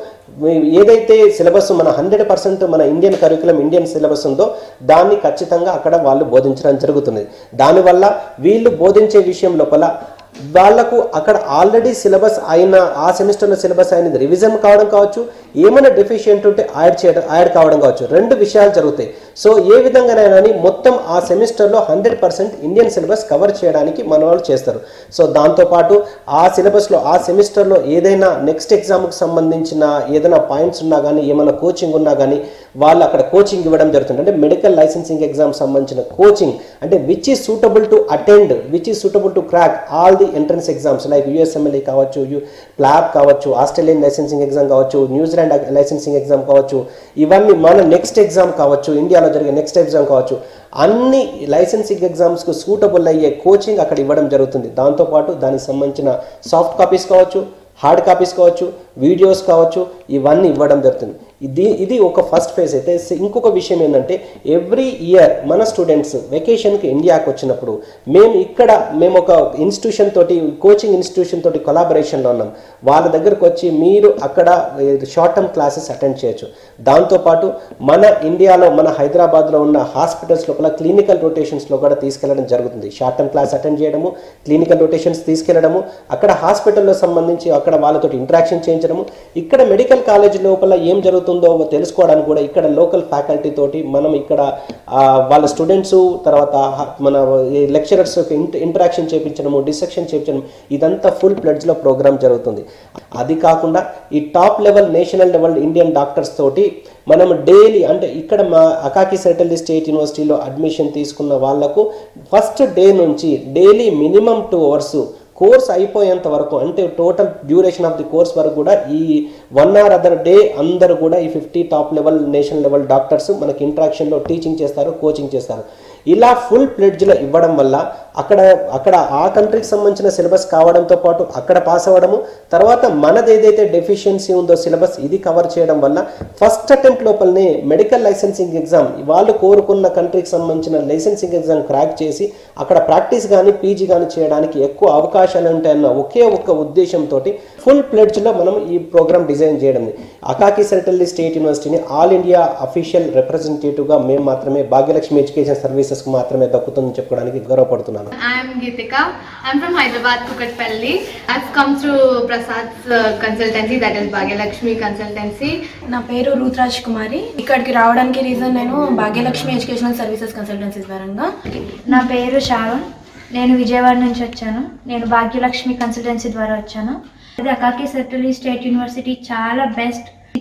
ఏదైతే సిలబస్ మన హండ్రెడ్ పర్సెంట్ మన ఇండియన్ కరికులం ఇండియన్ సిలబస్ ఉందో దాన్ని ఖచ్చితంగా అక్కడ వాళ్ళు బోధించడం జరుగుతుంది దానివల్ల వీళ్ళు బోధించే విషయం లోపల వాళ్లకు అక్కడ ఆల్రెడీ సిలబస్ అయిన ఆ సెమిస్టర్లో సిలబస్ అయినది రివిజన్ కావడం కావచ్చు ఏమైనా డెఫిషియెంట్ ఉంటే యాడ్ చేయడం యాడ్ కావడం కావచ్చు రెండు విషయాలు జరుగుతాయి సో ఏ విధంగానైనా మొత్తం ఆ సెమిస్టర్లో hundred percent Indian syllabus cover చేయడానికి మన వాళ్ళు చేస్తారు సో దాంతోపాటు ఆ సిలబస్లో ఆ సెమిస్టర్లో ఏదైనా నెక్స్ట్ ఎగ్జామ్కి సంబంధించిన ఏదైనా పాయింట్స్ ఉన్నా కానీ ఏమైనా కోచింగ్ ఉన్నా కానీ వాళ్ళు అక్కడ కోచింగ్ ఇవ్వడం జరుగుతుంది అంటే మెడికల్ లైసెన్సింగ్ ఎగ్జామ్ సంబంధించిన కోచింగ్ అంటే which is suitable to attend which is suitable to crack all the entrance exams like USMLE కావచ్చు యు ప్లాబ్ కావచ్చు ఆస్ట్రేలియన్ లైసెన్సింగ్ ఎగ్జామ్ కావచ్చు న్యూజిలాండ్ లైసెన్సింగ్ ఎగ్జామ్ కావచ్చు ఇవన్నీ మన నెక్స్ట్ ఎగ్జామ్ కావచ్చు ఇండియాలో జరిగే నెక్స్ట్ ఎగ్జామ్ కావచ్చు అన్ని లైసెన్సింగ్ ఎగ్జామ్స్కు సూటబుల్ అయ్యే కోచింగ్ అక్కడ ఇవ్వడం జరుగుతుంది దాంతోపాటు దానికి సంబంధించిన సాఫ్ట్ కాపీస్ కావచ్చు హార్డ్ కాపీస్ కావచ్చు వీడియోస్ కావచ్చు ఇవన్నీ ఇవ్వడం జరుగుతుంది ఇది ఇది ఒక ఫస్ట్ ఫేజ్ అయితే ఇంకొక విషయం ఏంటంటే ఎవ్రీ ఇయర్ మన స్టూడెంట్స్ వెకేషన్కి ఇండియాకి వచ్చినప్పుడు మేము ఇక్కడ మేము ఒక ఇన్స్టిట్యూషన్ తోటి కోచింగ్ ఇన్స్టిట్యూషన్ తోటి కొలాబరేషన్లో ఉన్నాం వాళ్ళ దగ్గరకు వచ్చి మీరు అక్కడ షార్ట్ టర్మ్ క్లాసెస్ అటెండ్ చేయొచ్చు దాంతోపాటు మన ఇండియాలో మన హైదరాబాద్లో ఉన్న హాస్పిటల్స్ లోపల క్లినికల్ రొటేషన్స్లో కూడా తీసుకెళ్లడం జరుగుతుంది షార్ట్ టర్మ్ క్లాస్ అటెండ్ చేయడము క్లినికల్ రొటేషన్స్ తీసుకెళ్లడము అక్కడ హాస్పిటల్లో సంబంధించి అక్కడ వాళ్ళతో ఇంటరాక్షన్ చేయించడము ఇక్కడ మెడికల్ కాలేజ్ లోపల ఏం జరుగుతుందో తెలుసుకోవడానికి కూడా ఇక్కడ లోకల్ ఫ్యాకల్టీ తోటి మనం ఇక్కడ ఆ, వాళ్ళ స్టూడెంట్స్ తర్వాత హ- మన లెక్చరర్స్ ఇంటరాక్షన్ చేయించడము డిసెక్షన్ చేయించడం ఇదంతా ఫుల్ ప్లెడ్జ్లో ప్రోగ్రామ్ జరుగుతుంది అది కాకుండా ఈ top level national level Indian doctors తోటి మనం డైలీ అంటే ఇక్కడ మా అకాకి సెటిల్ స్టేట్ యూనివర్సిటీలో అడ్మిషన్ తీసుకున్న వాళ్లకు ఫస్ట్ డే నుంచి daily minimum two hours course అయిపోయేంత వరకు అంటే total duration of the course వరకు కూడా ఈ వన్ అవర్ అదర్ డే అందరూ కూడా ఈ fifty top level national level doctors మనకి ఇంట్రాక్షన్లో టీచింగ్ చేస్తారు కోచింగ్ చేస్తారు ఇలా ఫుల్ ప్లెడ్జ్లో ఇవ్వడం వల్ల అక్కడ అక్కడ ఆ కంట్రీకి సంబంధించిన సిలబస్ కావడంతో పాటు అక్కడ పాస్ అవ్వడము తర్వాత మనది ఏదైతే డెఫిషియన్సీ ఉందో సిలబస్ ఇది కవర్ చేయడం వల్ల ఫస్ట్ అటెంప్ట్ లోపలనే మెడికల్ లైసెన్సింగ్ ఎగ్జామ్ వాళ్ళు కోరుకున్న కంట్రీకి సంబంధించిన లైసెన్సింగ్ ఎగ్జామ్ క్రాక్ చేసి అక్కడ ప్రాక్టీస్ కానీ పీజీ కానీ చేయడానికి ఎక్కువ అవకాశాలు ఉంటాయన్న ఒకే ఒక్క ఉద్దేశంతో ఫుల్ ప్లెడ్జ్లో మనం ఈ ప్రోగ్రామ్ డిజైన్ చేయడం అకాకి సెరటల్లి స్టేట్ యూనివర్సిటీని ఆల్ ఇండియా అఫీషియల్ రిప్రజెంటేటివ్గా మేము మాత్రమే భాగ్యలక్ష్మి ఎడ్యుకేషన్ సర్వీసెస్కి మాత్రమే దక్కుతుందని చెప్పుకోవడానికి గౌరవపడుతున్నాను I'm Geetika. I'm from Hyderabad, Kukatpalli. I've come through Prasad's uh, consultancy, that is Bhagyalakshmi Consultancy. నా పేరు రూత్రాజ్ కుమారి ఇక్కడికి రావడానికి రీజన్ నేను భాగ్యలక్ష్మి ఎడ్యుకేషనల్ సర్వీసెస్ కన్సల్టెన్సీ పరంగా నా పేరు శ్రావణ్ నేను విజయవాడ నుంచి వచ్చాను నేను భాగ్యలక్ష్మి కన్సల్టెన్సీ ద్వారా వచ్చాను ఇది అకాకి సెర్టలీ స్టేట్ యూనివర్సిటీ చాలా best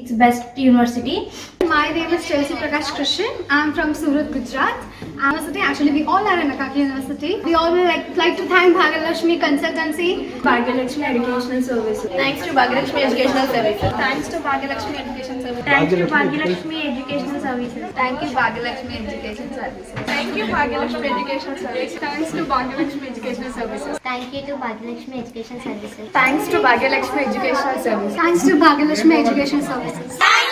It's best university. My name is Chelsea Prakash Krishan. I'm from Surat, Gujarat. University, actually, we all are in Akaki University. We all would like, like to thank Bhagalakshmi Consultancy, Bhagalakshmi Educational Services. Thanks to Bhagalakshmi Educational Services. Thanks to Bhagalakshmi Education Services. Thanks to Bhagyalakshmi Educational Services. Thank you, Bhagalakshmi Education Services. Thank you, Bhagalakshmi Education Services. Thanks to Bhagalakshmi Educational Services. Thank you to Bhagyalakshmi Education Services. Thanks to Bhagalakshmi Educational Services. Thanks to Bhagalakshmi Education Services.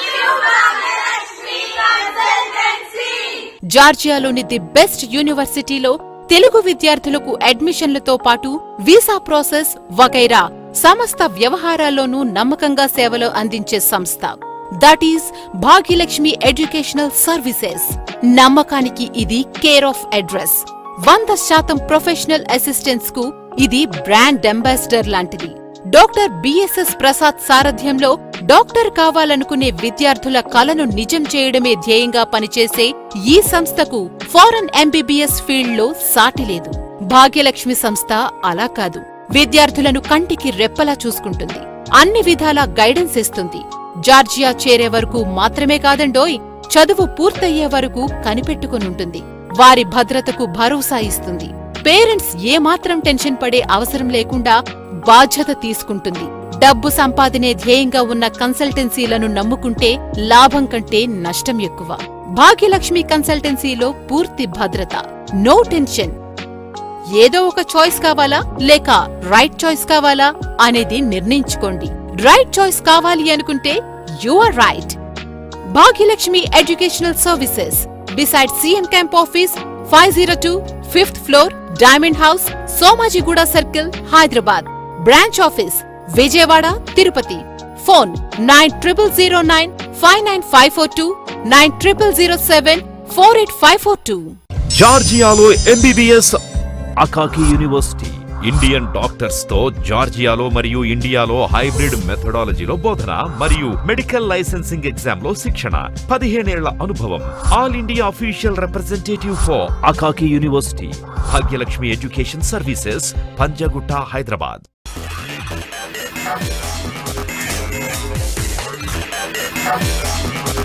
జార్జియాలోని the best యూనివర్సిటీలో తెలుగు విద్యార్థులకు అడ్మిషన్లతో పాటు visa process వగైరా సమస్త వ్యవహారాల్లోనూ నమ్మకంగా సేవలు అందించే సంస్థ that is Bhagyalakshmi educational services నమ్మకానికి ఇది కేర్ ఆఫ్ అడ్రస్ వంద శాతం ప్రొఫెషనల్ అసిస్టెన్స్ కు ఇది బ్రాండ్ అంబాసిడర్ లాంటిది డాక్టర్ బిఎస్ఎస్ ప్రసాద్ సారథ్యంలో డాక్టర్ కావాలనుకునే విద్యార్థుల కలను నిజం చేయడమే ధ్యేయంగా పనిచేసే ఈ సంస్థకు ఫారెన్ ఎంబీబీఎస్ ఫీల్డ్లో సాటి లేదు భాగ్యలక్ష్మి సంస్థ అలా కాదు విద్యార్థులను కంటికి రెప్పలా చూసుకుంటుంది అన్ని విధాలా గైడెన్స్ ఇస్తుంది జార్జియా చేరే వరకు మాత్రమే కాదండోయ్ చదువు పూర్తయ్యే వరకు కనిపెట్టుకునుంటుంది వారి భద్రతకు భరోసా ఇస్తుంది పేరెంట్స్ ఏమాత్రం టెన్షన్ పడే అవసరం లేకుండా బాధ్యత తీసుకుంటుంది డబ్బు సంపాదనే ధ్యేయంగా ఉన్న కన్సల్టెన్సీలను నమ్ముకుంటే లాభం కంటే నష్టం ఎక్కువ భాగ్యలక్ష్మి కన్సల్టెన్సీలో పూర్తి భద్రత నో టెన్షన్ ఏదో ఒక చాయిస్ కావాలా లేక రైట్ చాయిస్ కావాలా అనేది నిర్ణయించుకోండి రైట్ చాయిస్ కావాలి అనుకుంటే you are right Bhagyalakshmi educational services beside CM camp office five zero two fifth floor diamond house Somajiguda circle Hyderabad branch office Vijayawada Tirupati phone nine triple zero nine five nine five four two nine triple zero seven four eight five four two జార్జియాలో MBBS Akaki university Indian doctors తో జార్జియాలో మరియు ఇండియాలో hybrid మెథడాలజీలో బోధన మరియు medical licensing exam లో శిక్షణ పదిహేనేళ్ల అనుభవం all India official representative for Akaki university Bhagyalakshmi education services Panjagutta Hyderabad Thank you.